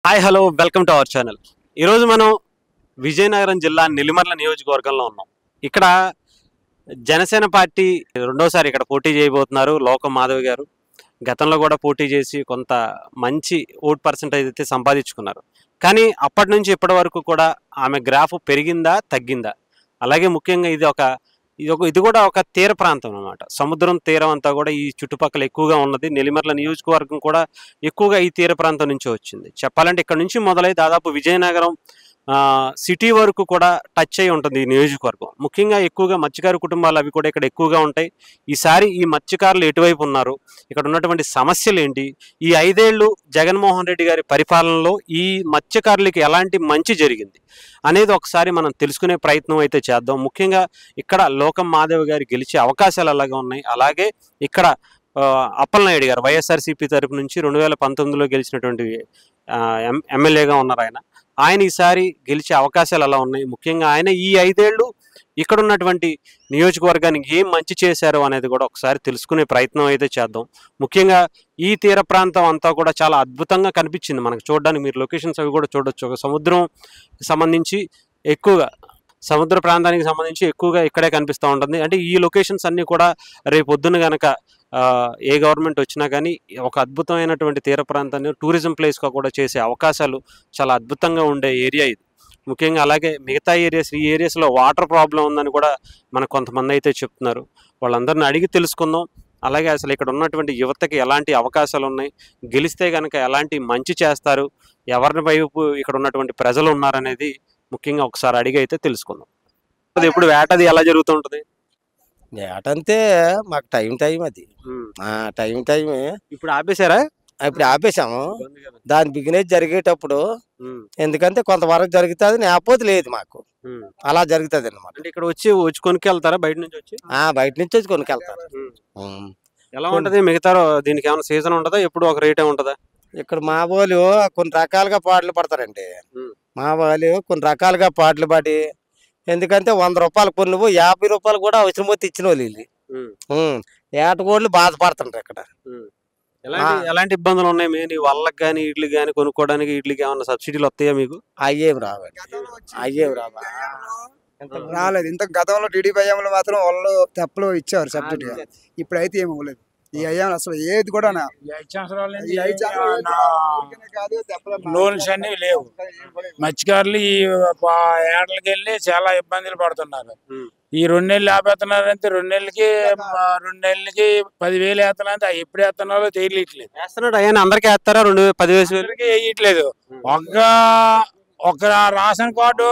Hi hello welcome to our channel ఈరోజు మనం విజయనగరం జిల్లా నెల్లిమర్ల నియోజకవర్గంలో ఉన్నాం ఇక్కడ జనసేన పార్టీ రెండోసారి ఇక్కడ పోటీ చేయబోతున్నారు లోకం మాధవ్ గారు గతంలో కూడా పోటీ చేసి కొంత మంచి ఓట్ పర్సంటేజ్ అయితే సంపాదించుకున్నారు కానీ అప్పటి నుంచి ఇప్పటి వరకు కూడా ఆమె గ్రాఫ్ పెరిగిందా తగ్గిందా అలాగే ముఖ్యంగా ఇది ఒక ఇది ఒక ఇది కూడా ఒక తీర ప్రాంతం అన్నమాట సముద్రం తీరం అంతా కూడా ఈ చుట్టుపక్కల ఎక్కువగా ఉన్నది నెల్లిమర్ల నియోజకవర్గం కూడా ఎక్కువగా ఈ తీర ప్రాంతం నుంచి వచ్చింది చెప్పాలంటే ఇక్కడ నుంచి మొదలై దాదాపు విజయనగరం ఆ, సిటీ వరకు కూడా టచ్ అయి ఉంటుంది ఈ నియోజకవర్గం ముఖ్యంగా ఎక్కువగా మత్స్యకారు కుటుంబాలు అవి కూడా ఇక్కడ ఎక్కువగా ఉంటాయి ఈసారి ఈ మత్స్యకారులు ఎటువైపు ఉన్నారు ఇక్కడ ఉన్నటువంటి సమస్యలు ఏంటి ఈ ఐదేళ్లు జగన్మోహన్ రెడ్డి గారి పరిపాలనలో ఈ మత్స్యకారులకి ఎలాంటి మంచి జరిగింది అనేది ఒకసారి మనం తెలుసుకునే ప్రయత్నం అయితే చేద్దాం ముఖ్యంగా ఇక్కడ లోకం మాధవ్ గారి గెలిచే అవకాశాలు అలాగే ఉన్నాయి అలాగే ఇక్కడ ఆ, అప్పలనాయుడు గారు వైఎస్ఆర్సీపీ తరపు నుంచి రెండు వేల పంతొమ్మిదిలో గెలిచినటువంటి ఆ, ఎం- ఎమ్మెల్యేగా ఉన్నారు ఆయన ఆయన ఈసారి గెలిచే అవకాశాలు అలా ఉన్నాయి ముఖ్యంగా ఆయన ఈ ఐదేళ్లు ఇక్కడ ఉన్నటువంటి నియోజకవర్గానికి ఏం మంచి చేశారు అనేది కూడా ఒకసారి తెలుసుకునే ప్రయత్నం అయితే చేద్దాం ముఖ్యంగా ఈ తీర ప్రాంతం అంతా కూడా చాలా అద్భుతంగా కనిపించింది మనకు చూడడానికి మీరు లొకేషన్స్ అవి కూడా చూడొచ్చు ఒక సముద్రం సంబంధించి ఎక్కువగా సముద్ర ప్రాంతానికి సంబంధించి ఎక్కువగా ఇక్కడే కనిపిస్తూ ఉంటుంది అంటే ఈ లొకేషన్స్ అన్నీ కూడా రేపు పొద్దున గనక ఆ, ఏ గవర్నమెంట్ వచ్చినా కానీ ఒక అద్భుతమైనటువంటి తీర ప్రాంతాన్ని టూరిజం ప్లేస్గా కూడా చేసే అవకాశాలు చాలా అద్భుతంగా ఉండే ఏరియా ఇది ముఖ్యంగా అలాగే మిగతా ఏరియాస్ ఈ ఏరియాస్లో వాటర్ ప్రాబ్లం ఉందని కూడా మనకు కొంతమంది అయితే చెప్తున్నారు వాళ్ళందరిని అడిగి తెలుసుకుందాం అలాగే అసలు ఇక్కడ ఉన్నటువంటి యువతకి ఎలాంటి అవకాశాలు ఉన్నాయి గెలిస్తే కనుక ఎలాంటి మంచి చేస్తారు ఎవరిని వైపు ఇక్కడ ఉన్నటువంటి ప్రజలు ఉన్నారనేది ముఖ్యంగా ఒకసారి అడిగి అయితే తెలుసుకుందాం అది ఎప్పుడు వేటది ఎలా జరుగుతుంటుంది ఏటంతే మాకు టైం టైం అది ఆ టైం టైం ఇప్పుడు ఆపేశారా ఇప్పుడు ఆపేసాము దాని బిగినెస్ జరిగేటప్పుడు ఉమ్, ఎందుకంటే కొంతవరకు జరుగుతుంది లేకపోతే లేదు మాకు ఉమ్. అలా జరుగుతుంది అనమాట అంటే ఇక్కడ వచ్చి వచ్చి కొనుక్కెళ్తారా బయట నుంచి వచ్చి ఆ బయట నుంచి వచ్చి కొనుకెళ్తారు ఉమ్. ఉం. ఎలా ఉంటది మిగతా రో- దీనికి ఏమైనా సీజన్ ఉంటుందా ఎప్పుడు ఒక రేటే ఉంటుందా ఇక్కడ మా వాళ్ళు కొన్ని రకాలుగా పాటలు పడతారండి ఉం. మా వాళ్ళు కొన్ని రకాలుగా పాటలు పాడి ఎందుకంటే వంద రూపాయలు కొన్ని నువ్వు యాభై రూపాయలు కూడా అవసరం పోతే ఇచ్చిన వాళ్ళు వీళ్ళు ఉమ్, ఉం. ఏటకోళ్ళు బాధపడుతుంటారు ఇక్కడ ఉమ్. ఎలాంటి ఎలాంటి ఇబ్బందులు ఉన్నాయి మెయిన్ వాళ్ళకి కానీ వీటికి కానీ కొనుక్కోవడానికి వీటికి ఏమైనా సబ్సిడీలు వస్తాయా మీకు అయ్యేం రావండి అయ్యేం రావా రాలేదు ఇంత గతంలో టీడీపీ అయ్యాంలో మాత్రం వాళ్ళు తెప్పలు ఇచ్చారు సబ్జెక్ట్ గా ఇప్పుడైతే ఏమి ఇవ్వలేదు ఈ అయ్యాం అసలు ఏది కూడా నా- ఈ ఐదు సంవత్సరాల నుంచి ఈ ఐదు సంవత్సరాలు నా ఊరికనే కాదు, తెప్పలు నా- లోన్స్ అన్ని లేవు మత్స్యకారులు ఈ పా- ఏటలకి వెళ్ళి చాలా ఇబ్బందులు పడుతున్నారు ఉం. ఈ రెండు నెలలు ఆపేస్తున్నారంటే రెండు నెలలకి మా రెండు నెలలకి పదివేలు వేస్తున్నారంటే అవి ఎప్పుడు వేస్తున్నారో తెలియట్లేదు వేస్తున్నాడు అయ్యా అందరికీ వేస్తారా రెండు వే- పది వేలు అందరికీ వేయట్లేదు ఒక ఒక రేషన్ కార్డు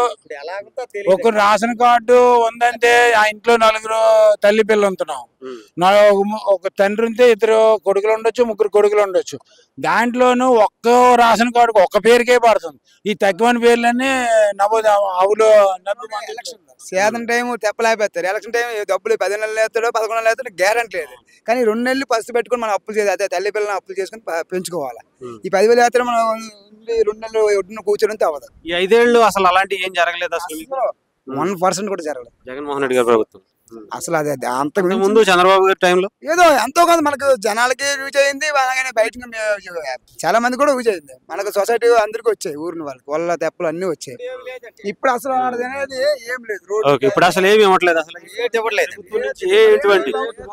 ఒక రేషన్ కార్డు ఉందంటే ఆ ఇంట్లో నలుగురు తల్లి పిల్లలు ఉంటున్నాం ఉమ్. నా- ఒక ము- ఒక తండ్రి ఉంటే ఇద్దరు కొడుకులు ఉండొచ్చు ముగ్గురు కొడుకులు ఉండొచ్చు దాంట్లోనూ ఒక్క రేషన్ కార్డుకు ఒక్క పేరుకే పడుతుంది ఈ తక్కువని పేర్లన్నీ నమోదు అవులో నమ్మి ఎలక్షన్ సేదన టైం తెప్పలేపేస్తారు ఎలక్షన్ టైం డబ్బులు పది నెలలు వేస్తాడో పదకొండు నెలలు వేస్తాడో గ్యారంటీ లేదు కానీ రెండు నెలలు ఫస్ట్ పెట్టుకుని మనం అప్పులు చేయాలి అదే తల్లి పిల్లల్ని అప్పులు చేసుకుని ప- పెంచుకోవాలి ఉం. ఈ పదివేలు వేస్తే మనం ఉండి రెండు నెలలు ఒడ్డున కూర్చోడం అవ్వదు ఈ ఐదేళ్లు అసలు అలాంటి ఏం జరగలేదు అసలు మీకు? వన్ పర్సెంట్ కూడా జరగలేదు జగన్మోహన్ రెడ్డి గారి ప్రభుత్వం అసలు అదే అంత ఇంతకు ముందు చంద్రబాబు గారి టైంలో ఏదో ఎంతో కొంత మనకు జనాలకి యూజ్ అయింది అలాగే బయట చాలా మంది కూడా యూజ్ అయింది మనకు సొసైటీ అందరికి వచ్చాయి ఊరిని వాళ్ళకి వాళ్ళ తెప్పలు అన్ని వచ్చాయి ఇప్పుడు అసలు ఆడది అనేది ఏం లేదు రోడ్డు ఓకే ఇప్పుడు అసలు ఏమి ఇవ్వట్లేదు అసలు ప్రభుత్వం నుంచి ఏ ఎటువంటి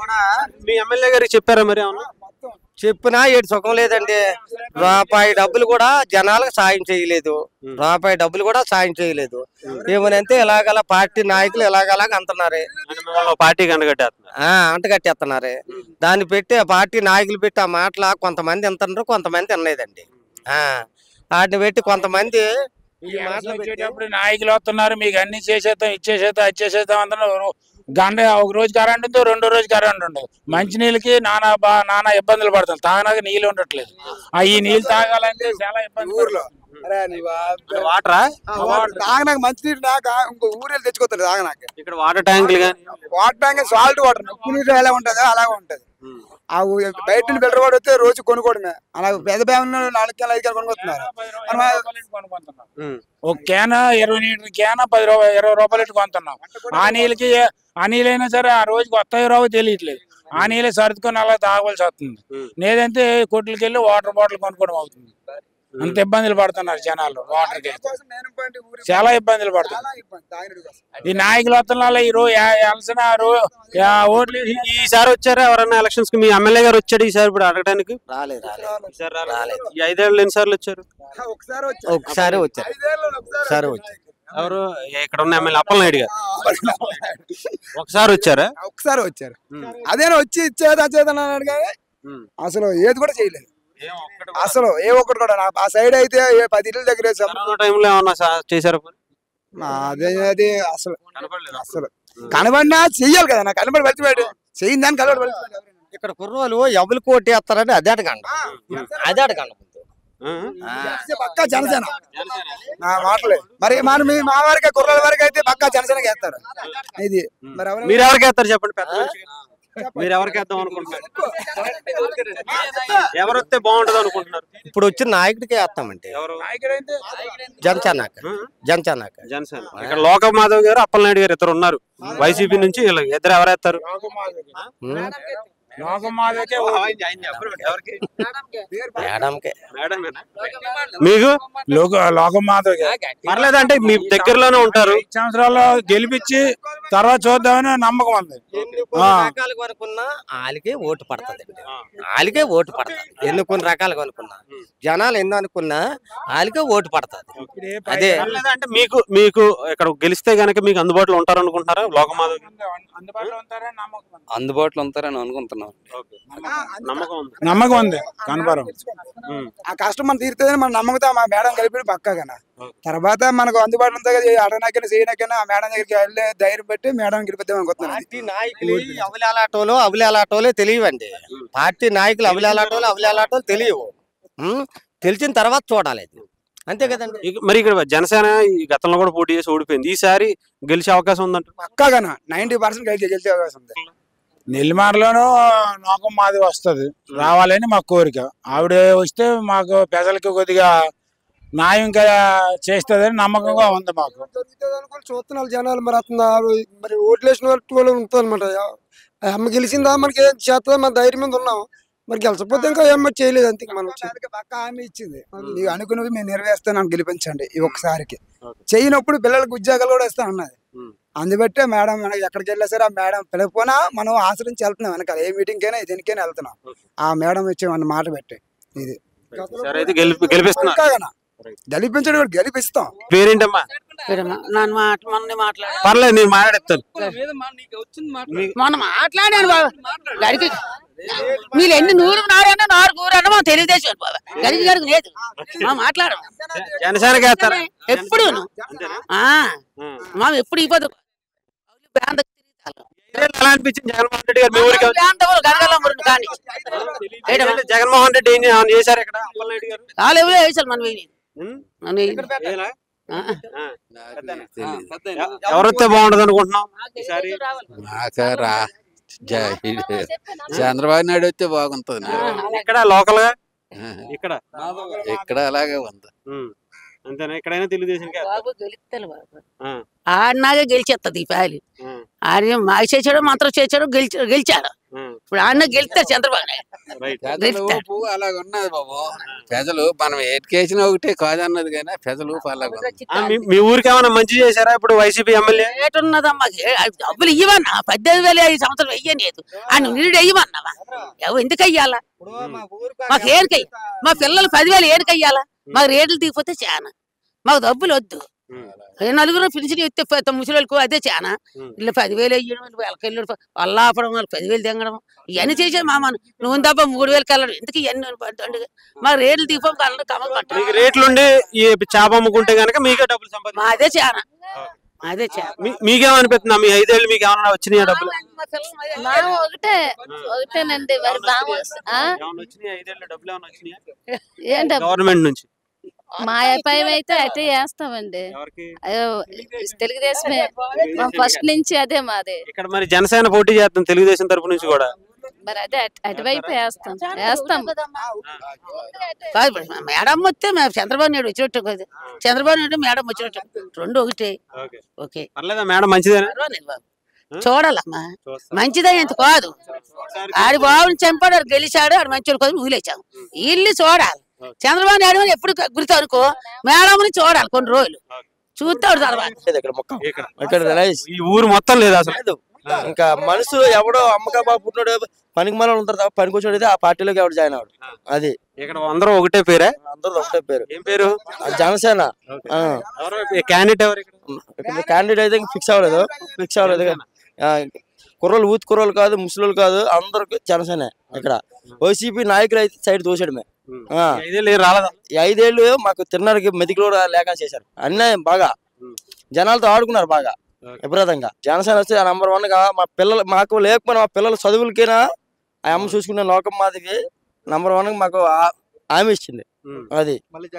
మీ ఎమ్మెల్యే గారికి చెప్పారా మరి ఏమన్నా చెప్పినా ఏడు సుఖం లేదండి రూపాయి డబ్బులు కూడా జనాలకు సాయం చేయలేదు ఉం. రూపాయి డబ్బులు కూడా సాయం చేయలేదు ఏమనంటే ఇలాగలా పార్టీ నాయకులు ఇలాగలాగ అంటున్నారే అంటే మిమ్మల్ని పార్టీ కండగట్టేస్తున్నారు ఆ అంటగట్టేస్తున్నారే దాన్ని పెట్టి ఆ పార్టీ నాయకులు పెట్టి ఆ మాటల కొంతమంది వింటున్నారు కొంతమంది వినలేదండి ఆ వాటిని పెట్టి కొంతమంది ఈ ఈ మాటలు పెట్టి- వచ్చేటప్పుడు నాయకులు వస్తున్నారు మీకు అన్ని చేసేద్దాం ఇచ్చేసేద్దాం ఇచ్చేసేద్దాం అంటున్నారు గంట ఒక రోజు కరెంట్ ఉందో రెండో రోజు కరెంట్ ఉండదు మంచి నీళ్ళకి నానా బా నానా ఇబ్బందులు పడుతుంది తాగనాక నీళ్ళు ఉండట్లేదు ఆ ఈ నీళ్ళు తాగాలంటే చాలా ఇబ్బంది ఊర్లో అరే నువ్వు ఆ- వాటరా ఆ వాటర్ తాగనాక మంచినీరు నాక ఇంకో ఊరేళ్ళు తెచ్చుకోతారు తాగనాక ఇక్కడ వాటర్ ట్యాంకులు కానీ వాటర్ ట్యాంక్ సాల్ట్ వాటర్ ఉప్పు నీరు ఎలా ఉంటుందో అలాగే ఉంటది ఆ ఊ- బయట నుండి ఫిల్టర్ వాటర్ వస్తే రోజు కొనుక్కోవడమే అలా పెద్ద బ్యాగులు నాలుగు కిలో ఐదు కిలో కొనుక్కొస్తున్నారు పది రూపాయలు కొనుక్కుంటున్నాం. ఒక క్యాన్ ఇరవై లీటర్ క్యాన్ పది రూపాయలు ఇరవై రూపాయలు ఇటు కొంటున్నాం ఆ నీళ్ళకి ఆ నీళ్ళైనా సరే ఆ రోజుకి వస్తాయో రావో తెలియట్లేదు ఆ నీళ్ళే సర్దుకొని అలా తాగవలసి వస్తుంది ఉం. లేదంటే కొట్లకి వెళ్ళి వాటర్ బాటిల్ కొనుక్కోవడం అవుతుంది అంత ఇబ్బందులు పడుతున్నారు జనాలు వాటర్ కి కోసం నేను పోయింటి ఊరికి చాలా ఇబ్బందులు పడుతున్నారు చాలా ఇబ్బంది తాగినోడి కోసం. ఈ నాయకులు వస్తున్నారు ఈ రోజు ఎలసినారు ఓట్లు వేసి- ఈసారి వచ్చారా ఎవరన్నా ఎలక్షన్స్ కి మీ ఎమ్మెల్యే గారు వచ్చాడు ఈసారి ఇప్పుడు అడగడానికి రాలేదు రాలేదు ఈసారి రాలేదు. ఈ ఐదేళ్ళు ఎన్నిసార్లు వచ్చారు ఆ, ఒకసారి వచ్చారు ఒకసారి వచ్చారు ఐదేళ్ళు ఒకసారి ఒకసారి వచ్చారు ఎవరు ఇక్కడ ఉన్న ఎమ్మెల్యే అప్పలనాయుడు గారు ఒకసారి వచ్చారా ఒకసారి వచ్చారు ఉమ్. అదేనా వచ్చి ఇచ్చేది అచ్చేది అన్నాడు కానీ ఉమ్. అసలు ఏది కూడా చేయలేదు అసలు ఏ ఒక్కటి కూడా నా- ఆ సైడ్ అయితే ఏ పది ఇళ్ళు దగ్గర వేసాం. కరోనా టైంలో ఏమన్నా సా- చేశారా పోనీ? మా అదే అది అసలు కనపడలేదా? అసలు కనబడినా చెయ్యాలి కదా నాకు కనబడి పడిచిపోయాడు చెయ్యి దాన్ని కనబడి పడిచిపోయాడు ఇక్కడ కుర్రోలు ఎవరు కోటి వేస్తారని అదే అడగండి అదే అడగండి ఆ? పక్కా జనసేన నా మాటలే మరి మన మీ మా వారికి కుర్రాల వారికి అయితే పక్కా జనసేన వేస్తారు ఇది మరి ఎవరు మీరు ఎవరికి వేస్తారు చెప్పండి పెద్ద మనిషిగా. మీరు ఎవరికి వేద్దాం అనుకుంటున్నారు ఎవరు వస్తే బాగుంటది అనుకుంటున్నారు ఇప్పుడు వచ్చిన నాయకుడికే వేస్తామండి ఎవరు నాయకుడైతే జనసేనక ఆ? జనసేనక జనసేన ఇక్కడ లోక మాధవ్ గారు అప్పలనాయుడు గారు ఇద్దరు ఉన్నారు వైసీపీ నుంచి వీళ్ళు ఇద్దరు ఎవరేస్తారు లోకమాదకే మేడంకే మీకు లోక లోకమాదకే పర్లేదంటే మీ దగ్గరలోనే ఉంటారు ఐదు సంవత్సరాలు గెలిపించి తర్వాత చూద్దామని నమ్మకం ఉంది ఎన్ని కొన్ని రకాలు కొనుక్కున్నా వాళ్ళకే ఓటు పడుతుంది వాళ్ళకే ఓటు పడుతుంది ఎన్ని కొన్ని రకాలు కొనుక్కున్నా జనాలు ఎన్ని అనుకున్నా వాళ్ళకే ఓటు పడుతుంది ఇప్పుడు ఏ అదే. పర్లేదంటే మీకు మీకు ఇక్కడ గెలిస్తే గనక మీకు అందుబాటులో ఉంటారు అనుకుంటున్నారా లోకమాధవ్ గారు? అందుబాటులో ఉంటారని నమ్మకం ఉంది. అందుబాటులో ఉంటారని అనుకుంటున్నాం నమ్మకం ఉంది నమ్మకం ఉంది కనపరం ఉమ్. ఆ కష్టం మనం తీరుతుందని మనం నమ్మకం మా మేడం కలిపి పక్కాగా తర్వాత మనకు అందుబాటులో ఉంటుంది కదా అడగనాకైనా చేయనాకైనా ఆ మేడం దగ్గరికి వెళ్ళే ధైర్యం పెట్టి మేడం గెలిపిద్దాం అనుకుంటున్నాను పార్టీ నాయకులు అవలేలాటోలు అవలేలాటోలే తెలియవండి పార్టీ నాయకులు అవలేలాటోలు అవలేలాటోలు తెలియవు ఉం? తెలిసిన తర్వాత చూడాలి అది అంతే కదండి ఇక- మరి ఇక్కడ జనసేన ఈ గతంలో కూడా పోటీ చేసి ఓడిపోయింది ఈసారి గెలిచే అవకాశం ఉందంట పక్కాగా నైన్టీ పర్సెంట్ గెలిచే గెలిచే అవకాశం ఉంది నెల్లిమారలోనూ నోకం మాది వస్తుంది రావాలని మా కోరిక ఆవిడ వస్తే మాకు ప్రజలకి కొద్దిగా న్యాయం చేస్తుందని నమ్మకంగా ఉంది మాకు జరుగుతుంది అనుకుని చూస్తున్నారు జనాలు మరి అతను మరి ఓట్లేసిన వాళ్ళు వాళ్ళు ఉంటుంది అనమాట అమ్మ గెలిచిందా మనకి ఏం చేస్తుందా మన ధైర్యం మీద ఉన్నాం మరి గెలిచకపోతే ఇంకా ఏమో చేయలేదు అంతే మనం చే- దానికి పక్కా హామీ ఇచ్చింది నీవు అనుకున్నది మేము నెరవేరుస్తాను నన్ను గెలిపించండి ఈ ఒక్కసారికి చేయనప్పుడు పిల్లలకు ఉద్యోగాలు కూడా ఇస్తా అన్నది ఉం. అందుబట్టే మేడం మనకి ఎక్కడికి వెళ్ళా సరే ఆ మేడం పిలకపోయినా మనం ఆశ్రయించి వెళ్తున్నాం వెనకాల ఏ మీటింగ్ అయినా దేనికైనా వెళ్తున్నాం ఆ మేడం ఇచ్చే మన మాట పెట్టి ఇది సరే అయితే గెలిపి గెలిపిస్తున్నారు పక్కాగానా? గెలిపించడం కూడా గెలిపిస్తాం పేరేంటమ్మా నన్ను మాట మొన్న మాట్లాడాను పర్లేదు నేను మాట్లాడేస్తాను మొన్న మాట్లాడాను బాబు గడికి మీరు ఎన్ని నూరు నారన్నా నారు కూరన్నా మా తెలుగుదేశం బాబా గడికి గారికి లేదు మా మాట్లాడము జనసేనకి వేస్తారా ఎప్పుడు అంతేనా? ఆ. మా ఎప్పుడు ఈ పదు ఐదేళ్ళు ఎలా అనిపించింది జగన్మోహన్ రెడ్డి గారు మీ ఊరికి గనగలమ్మరు కానీ ఐదేళ్ళు జగన్మోహన్ రెడ్డి ఏం ఏమన్నా చేశారు ఇక్కడ అప్పలనాయుడు గారు వాళ్ళు ఎవరో వేసారు మన వెయ్యి ఉం? మన వెయ్యి ఏలా? ఆ. ఆ. ఎ- ఎవరు వస్తే బాగుంటది అనుకుంటున్నాం ఈసారి మాకరా చంద్రబాబు నాయుడు వస్తే బాగుంటుంది నాకు. ఇక్కడ లోకల్ గా ఇక్కడ ఇక్కడ అలాగే ఉంది ఉం. అంతేనా ఎక్కడైనా తెలుగుదేశం బాబు గెలుస్తాను బాబు ఆడినాగే గెలిచేస్తుంది ఈ పాలి ఆ. ఆడ మాకు చేసాడు మంత్రం చేసాడు గెలిచి గెలిచాడు ఇప్పుడు ఆయన గెలుస్తారు చంద్రబాబు నాయుడు రైట్ ప్రజలు గెలుస్తారు. ఊపు అలాగ ఉన్నది బాబు ప్రజలు మనం ఏటికేసిన ఒకటే కాదన్నది కానీ ప్రజలు ఊపు అలాగ ఉంది. మీ ఊరికి ఏమైనా మంచి చేశారా ఇప్పుడు వైసీపీ ఎమ్మెల్యే రేటు ఉన్నదమ్మా ఏ- ఆ డబ్బులు ఇవ్వన్నా పద్దెనిమిది వేలు ఐదు సంవత్సరం వెయ్యలేదు అని నీడు ఇవ్వన్నావా ఎవ- ఎందుకు అయ్యాలా మాకు ఏరికయ్య మా పిల్లలు పదివేలు ఏరికయ్యాలా మాకు రేట్లు దిగిపోతే చాలా మాకు డబ్బులు వద్దు ఏ నలుగురు పిలిచి ఇస్తే పెద్ద ముసలికి అదే చాలా ఉం. ఇల్లు పదివేలు వేయడం వెళ్ళకెళ్ళడం వల్లాపడం వాళ్ళు పదివేలు తెంగడం ఇవన్నీ చేసేది మామ నువ్వు తప్ప మూడు వేలకి వెళ్ళడం ఎందుకు ఇవన్నీ పడ్డండి మాకు రేట్లు దిగిపోయి కళ్ళ కమలు మీకు పట్టాలి రేట్లుండి ఈ చేప అమ్ముకుంటే గనక మీకే డబ్బులు సంపాదించు మా అదే చాలా అదే చాలా మీ- మీకేమనిపిస్తుందా మీ ఐదేళ్ళు మీకు ఏమైనా వచ్చినాయా డబ్బులు మా ఒకటే ఒకటేనండి మరి బాగా వస్తు- ఆ? ఏమైనా వచ్చినాయా ఐదేళ్ళు డబ్బులు ఏమైనా వచ్చినాయా ఏంటో గవర్నమెంట్ నుంచి మా అభిప్రాయం అయితే అటే వేస్తామండి ఎవరికి అయ్యో, తెలుగుదేశమే ఫస్ట్ నుంచి అదే మాది ఇక్కడ మరి జనసేన పోటీ చేస్తాం తెలుగుదేశం తరపు నుంచి కూడా మరి అదే అటు- అటువైపు వేస్తాం వేస్తాం కాదు ఇప్పుడు మా మేడం వస్తే మేము చంద్రబాబు నాయుడు వచ్చినట్టు కాదు చంద్రబాబు నాయుడు మేడం వచ్చినట్టు రెండు ఒకటే ఓకే ఓకే పర్లేదా మేడం మంచిదేనా పర్వాలేదు బాబు చూడాలమ్మా చూస్తా. మంచిదా ఎంత కాదు ఆడి బాబుని చంపాడు ఆడు గెలిచాడు ఆడు మంచోడు కాదు ఊలేచాం ఇల్లు చూడాలి చంద్రబాబు నాయుడు అని ఎప్పుడు గుర్తు అనుకో మేడంని చూడాలి కొన్ని రోజులు చూస్తాడు తర్వాత లేదు ఇక్కడ మొక్క ఇక్కడ ఇక్కడ నైస్. ఈ ఊరు మొత్తం లేదు అసలు లేదు ఇంకా మనసు ఎవడో అమ్మకా బాబు పుట్టినాడు పనికి మనం ఉంటారు తప్ప పనికి వచ్చాడు ఆ పార్టీలోకి ఎవడు జాయిన్ అవ్వడు అది ఇక్కడ అందరూ ఒకటే పేరే అందరూ ఒకటే పేరు ఏం పేరు ఆ జనసేన ఆ. ఎవరు క్యాండిడేట్ ఎవరు ఇక్కడ ఇక్కడ క్యాండిడేట్ అయితే ఫిక్స్ అవ్వలేదు ఫిక్స్ అవ్వలేదు ఆ, కుర్రోళ్ళు ఊత్ కుర్రోళ్ళు కాదు ముసలోళ్ళు కాదు అందరికి జనసేన ఇక్కడ వైసీపీ నాయకులు అయితే సైడ్ తోసాడమే ఆ. ఈ ఐదేళ్ళు ఏం రాలేదా ఈ ఐదేళ్ళు మాకు తిన్నడానికి మెతికిలో లేక చేశారు అన్యాయం బాగా జనాలతో ఆడుకున్నారు బాగా విపరీతంగా జనసేన వస్తే నంబర్ వన్ గా మా పిల్లలు మాకు లేకపోయినా మా పిల్లల చదువులకైనా ఆ అమ్మ చూసుకునే లోకం మాదికి నంబర్ వన్ మాకు ఆ- హామీ ఇచ్చింది అది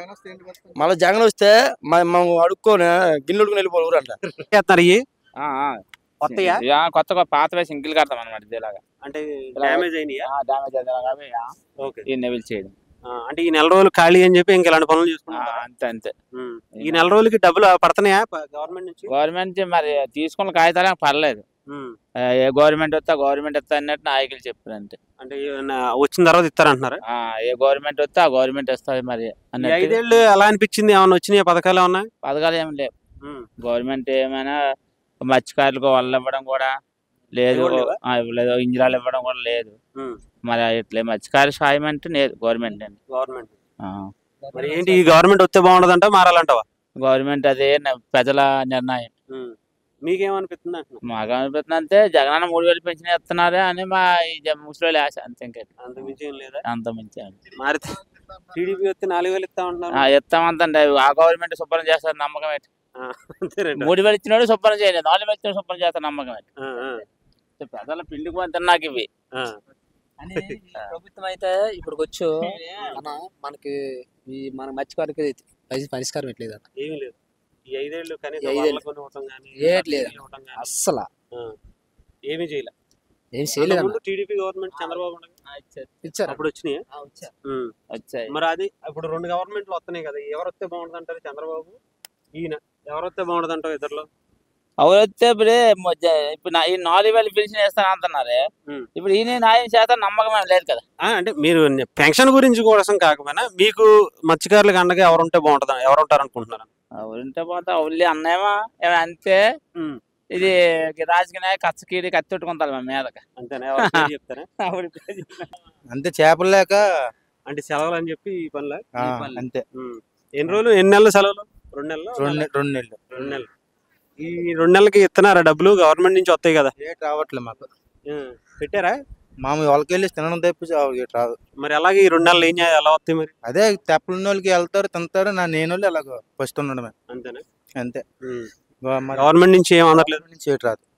మళ్ళీ జగన్ వస్తే మ- మేము అడుక్కొని గిన్నెడుకుని వెళ్ళిపోవాలి ఊరంట చేస్తున్నారు ఇవి ఆ, ఆ. కొత్తయా యా, కొత్తగా పాతవే సింగిల్ కడతాం అనమాట ఇదేలాగా అంటే డ్యామేజ్ అయినాయా డామేజ్ అదే ఓకే ఈ నెవిల్ చేయడం అంటే ఈ నెల రోజులు ఖాళీ అని చెప్పి ఇంక ఇలాంటి పనులు ఆ, చేసుకున్నారు అంతే అంతే ఈ నెల రోజులకి డబ్బులు పడుతున్నాయా గవర్నమెంట్ నుంచి గవర్నమెంట్ మరి తీసుకున్న కాగితాలు ఏం పర్లేదు ఉమ్. ఆ, ఏ గవర్నమెంట్ వస్తా గవర్నమెంట్ వస్తా అన్నట్టు నాయకులు చెప్పారు అంతే అంటే ఏమన్నా వచ్చిన తర్వాత ఇస్తారంటున్నారా ఆ, ఏ గవర్నమెంట్ వస్తే ఆ గవర్నమెంట్ వస్తుంది మరి ఈ అన్నట్టు ఐదేళ్ళు ఎలా అనిపించింది ఏమన్నా వచ్చినాయి పథకాలు ఏమన్నా పథకాలు ఏమి లేవు గవర్నమెంట్ ఏమైనా మత్స్యకారులకు వాళ్ళు ఇవ్వడం కూడా లేదు ఎవరు లేవా? ఆ, ఇవ్వలేదు ఇంజిరాలు ఇవ్వడం కూడా లేదు మరి ఇట్లా మత్స్యకార సాయం అంటే లేదు గవర్నమెంట్ అండి గవర్నమెంట్ ఆ. మరి ఏంటి ఈ గవర్నమెంట్ వస్తే బాగుండదంట మారాలంటావా గవర్నమెంట్ అదే న- ప్రజల నిర్ణయం మీకేమనిపిస్తుంది అంటున్నా మాకు అనిపిస్తుంది అంతే జగనన్న మూడు వేలు పెంచిన ఇస్తున్నారే అని మా ఈ జ- ముసలి ఆశ అంతే ఇంకా అంత మించి ఏం లేదా అంత మించి ఏం లేదు. మారితే టీడీపీ వస్తే నాలుగు వేలు ఇస్తా ఉంటున్నారు ఆ, ఇస్తామంతండి ఆ గవర్నమెంట్ శుభ్రం చేస్తారు నమ్మకం ఏంటి అంతేనంట. మూడు వేలు ఇచ్చినాడు శుభ్రం చేయలేదు నాలుగు వేలు ఇచ్చినాడు శుభ్రం చేస్తారు నమ్మకం ఏంటి ఆ, ఆ, ప్రజల పిండికి వంత నాకు ఇవి ఆ. అని ఈ ప్రభుత్వం అయితే ఇప్పుడు వచ్చు అన్న మనకి ఈ మన మత్స్యకారికి పైసలు పరిష్కారం ఎట్లేదు అన్న ఏమీ లేదు ఈ ఐదేళ్ళు కనీసం ఈ ఐదేళ్ళు. వాళ్ళ కొని ఇవ్వటం కానీ ఏట్లేదు సబ్సిడీలు ఇవ్వటం కానీ, అస్సలు ఆ, ఏమీ చేయలే ఏం చేయలేదు అన్న ముందు టీడీపీ గవర్నమెంట్ చంద్రబాబు ఉండగా ఇచ్చారు అప్పుడు వచ్చినాయి ఉమ్. వచ్చాయి మరి అది ఇప్పుడు రెండు గవర్నమెంట్లు వస్తున్నాయి కదా ఎవరు వస్తే బాగుంటుంది అంటారు చంద్రబాబు ఈయన ఎవరు వస్తే బాగుంటుంది అంటావు ఇద్దరులో ఎవరు వస్తే ఇప్పుడే మొజ్జ- ఇప్పుడు నా- ఈ నాలుగు వేలు పెన్షన్ వేస్తాను అంటున్నారే ఉమ్. ఇప్పుడు ఈయన న్యాయం చేత నమ్మకం ఏం లేదు కదా ఆ, అంటే మీరు పెన్షన్ గురించి కోసం కాకపోయినా మీకు మత్స్యకారులకు అండగా ఎవరు ఉంటే బాగుంటుంది ఎవరు ఉంటారు అనుకుంటున్నారు ఉంటే పోతే అవులే అన్నేమో ఏమో అంతే ఇది రాజకీయ కచ్చకీడి కత్తి పెట్టుకుంటారు మా మీదకి అంతేనా ఎవరి పేరు చెప్తారా ఆవిడ పేరు చెప్పిన. అంతే చేపలు లేక అంటే సెలవులు అని చెప్పి ఈ పనుల ఆ, అంతే ఎన్ని రోజులు ఎన్ని నెలలు సెలవులు రెండు నెలలు రెండు నె- రెండు నెలలు రెండు నెలలు ఈ రెండు నెలలకి ఇస్తున్నారా డబ్బులు గవర్నమెంట్ నుంచి వస్తాయి కదా ఏటి రావట్లే మాకు ఉమ్. పెట్టారా మామ వాళ్ళకి వెళ్ళి తినడం తప్పించి ఆవిడకి ఏటి రాదు మరి అలాగే ఈ రెండు నెలలు ఏం చేయాలి ఎలా వస్తాయి మరి అదే తెప్పలున్న వాళ్ళకి వెళ్తారు తింటారు నా నేను వాళ్ళు అలాగ ఫస్ట్ ఉండడమే అంతేనా అంతే ఉమ్. గవ- మరి గవర్నమెంట్ నుంచి ఏం అందట్లేదు నుంచి ఏటి రాదు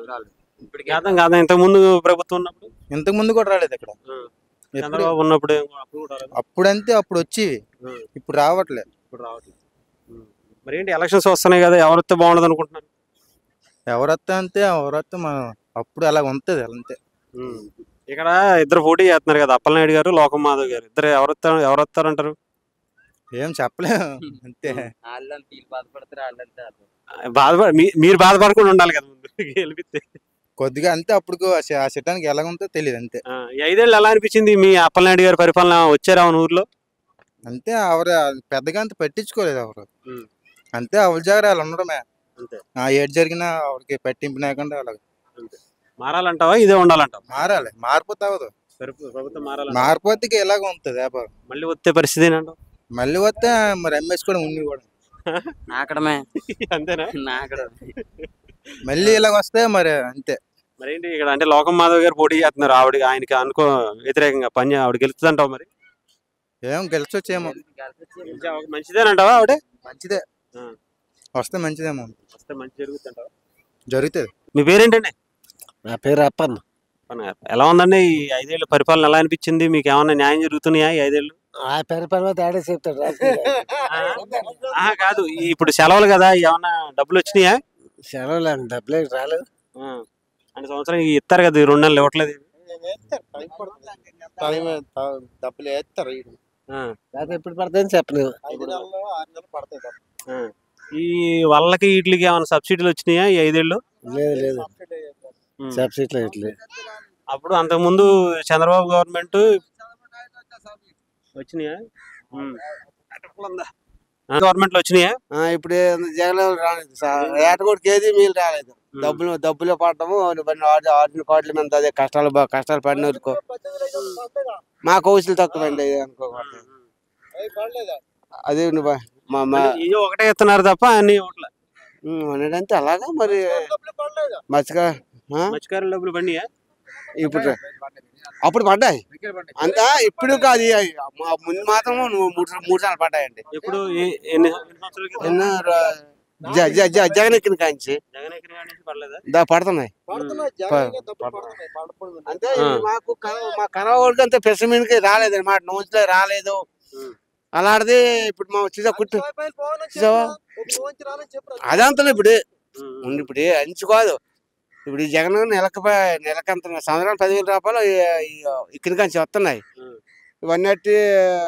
కాదా కాదా ఇంతకు ముందు ప్రభుత్వం ఉన్నప్పుడు ఇంతకు ముందు కూడా రాలేదు ఇక్కడ ఎప్పుడు చంద్రబాబు ఉన్నప్పుడు ఏం- అప్పుడు కూడా రాలేదా? అప్పుడంతే అప్పుడు వచ్చేవి ఉమ్. ఇప్పుడు రావట్లే ఇప్పుడు రావట్లేదు ఉమ్. మరి ఏంటి ఎలక్షన్స్ వస్తున్నాయి కదా ఎవరు వస్తే బాగుండదు అనుకుంటున్నారు ఎవరొత్తే అంతే ఎవరొత్తే మనం అప్పుడు అలా ఉంటది అంతే ఉమ్. ఇక్కడ ఇద్దరు పోటీ చేస్తున్నారు కదా అప్పలనాయుడు గారు లోకం మాధవ్ గారు ఇద్దరు ఎవరు వస్తారు ఎవరు వస్తారంటారు ఏం చెప్పలేము అంతే వాళ్ళంతా వీళ్ళు బాధపడతారు వాళ్ళంతా బాధపడ మీ- మీరు బాధపడకుండా ఉండాలి కదా ముందు గెలిపిస్తే కొద్దిగా అంతే అప్పుడు ఆ సిట్టానికి ఎలా ఉందో తెలియదు అంతే ఆ, ఈ ఐదేళ్ళు ఎలా అనిపించింది మీ అప్పలనాయుడు గారి పరిపాలన వచ్చారా మన ఊర్లో అంతే ఆవిడ పెద్దగా అంత పట్టించుకోలేదు ఎవరు ఉమ్. అంతే ఆవిడ జాగ్రత్త వాళ్ళు ఉండడమే అంతే ఆ ఏడు జరిగినా ఆవిడకి పట్టింపు లేకుండా అలాగ అంతే మారాలంటావా ఇదే ఉండాలంటావా మారాలి మార్పు తగ్గదు ప్రభుత్వం ప్రభుత్వం మారాలంట మార్పు ఇక ఎలాగ ఉంటుంది వ్యాపారం మళ్ళీ వచ్చే పరిస్థితి ఏంటంటావు మళ్ళీ వస్తే మరి ఎంఎస్ కూడా ఉండి కూడా నాకడమే అంతేనా నాకడమే మళ్ళీ ఇలాగ వస్తే మరి అంతే మరేంటి ఇక్కడ అంటే లోకం మాధవ్ గారు పోటీ చేస్తున్నారు ఆవిడ ఆయనకి అనుకో వ్యతిరేకంగా పని ఆవిడ గెలుస్తుందంటావు మరి ఏం గెలిచొచ్చేమో గెలిచే అవకాశం మంచిదేనంటావా ఆవిడే మంచిదే ఆ. వస్తే మంచిదేమో వస్తే మంచి జరుగుతుంటావా జరుగుతుంది మీ పేరేంటండి నా పేరు అప్పన్న అప్పన్న గారు. ఎలా ఉందండి ఈ ఐదేళ్ళు పరిపాలన ఎలా అనిపించింది మీకు ఏమన్నా న్యాయం జరుగుతున్నాయా ఈ ఐదేళ్ళు ఆ పరిపాలన తేడా చెప్తాడు ఆహా, కాదు ఈ ఇప్పుడు సెలవులు కదా ఏమన్నా డబ్బులు వచ్చినాయా సెలవులు డబ్బులే రాలేదు ఆ. అంటే సంవత్సరం ఈ ఇస్తారు కదా ఈ రెండు నెలలు ఇవ్వట్లేదు డబ్బులు వేస్తారు ఆ. లేకపోతే ఎప్పుడు పడుతుందని చెప్పలేదు ఐదు నెలలు ఆరు నెలలు పడతాయి ఆ. ఈ వాళ్ళకి వీటికి ఏమైనా సబ్సిడీలు వచ్చినాయా ఈ ఐదేళ్ళు లేదు లేదు ఉమ్. సబ్సిడీలు ఇట్లేదు అప్పుడు అంతకుముందు చంద్రబాబు గవర్నమెంట్ వచ్చినాయా గవర్నమెంట్ లో వచ్చినాయా ఇప్పుడు జగన్ రాలేదు సార్ ఏటగొడికి ఏది మీరు రాలేదు డబ్బులు డబ్బులు పడటము ఆడిన కోట్ల మీద అదే కష్టాలు బా- కష్టాలు పడిన వరకు మా కౌశలు తక్కువండి అనుకోకూడదు అదే నువ్వు మా మా ఇవి ఒకటే ఇస్తున్నారు తప్ప అన్ని ఓట్ల అంటే అలాగా మరి మర్చిగా మత్స్యకారుల డబ్బులు పండియా ఇప్పుడు అప్పుడు పడ్డాయి అంతా ఇప్పుడు కాదు ఇక మా ముందు మాత్రం నువ్వు మూడు సార్లు- మూడు సార్లు పడ్డాయండి ఇప్పుడు ఏ- ఎన్ని ఎన్ని సంవత్సరాల క్రితం? ఎన్నో ర- జ- జ- జ- జగన్ ఎక్కిన కాంచి జగన్ ఎక్కిన కాడి నుంచి పడలేదా దా పడుతున్నాయి అంటే ఇది మాకు కన- మా కనవాడికి అంత పెసమిన్కి రాలేదు అనమాట నోచులో రాలేదు అలాంటిది ఇప్పుడు మా చూసా కుట్టు చూసావా అదంతా ఇప్పుడు ఉండి ఇప్పుడు అంచు కాదు ఇప్పుడు ఈ జగన్ నెలకు ప- నెలకంత సంవత్సరం పదివేల రూపాయలు ఇక్కడి నుంచి వస్తున్నాయి ఇవన్నీ అట్టి,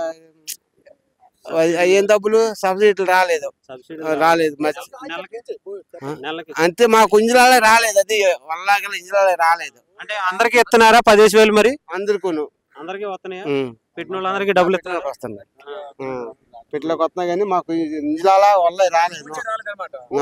అవి- అవి ఏం డబ్బులు సబ్సిడీలు రాలేదు సబ్సిడీ రాలేదు మరి నెలకి ఆ? నెలకి అంతే మాకు ఇంజిలాలే రాలేదు అది వల్లాగల ఇంజిలాలే రాలేదు అంటే అందరికి ఇస్తున్నారా పదిహేను వేలు మరి అందరికీను అందరికి వస్తున్నాయా ఉం. పెట్టిన వాళ్ళందరికీ డబ్బులు ఇస్తున్నారు వస్తున్నాయి పెట్టులోకి వస్తున్నాయి కానీ మాకు ఇంజిలాల వల్ల రాలేదు ఆ.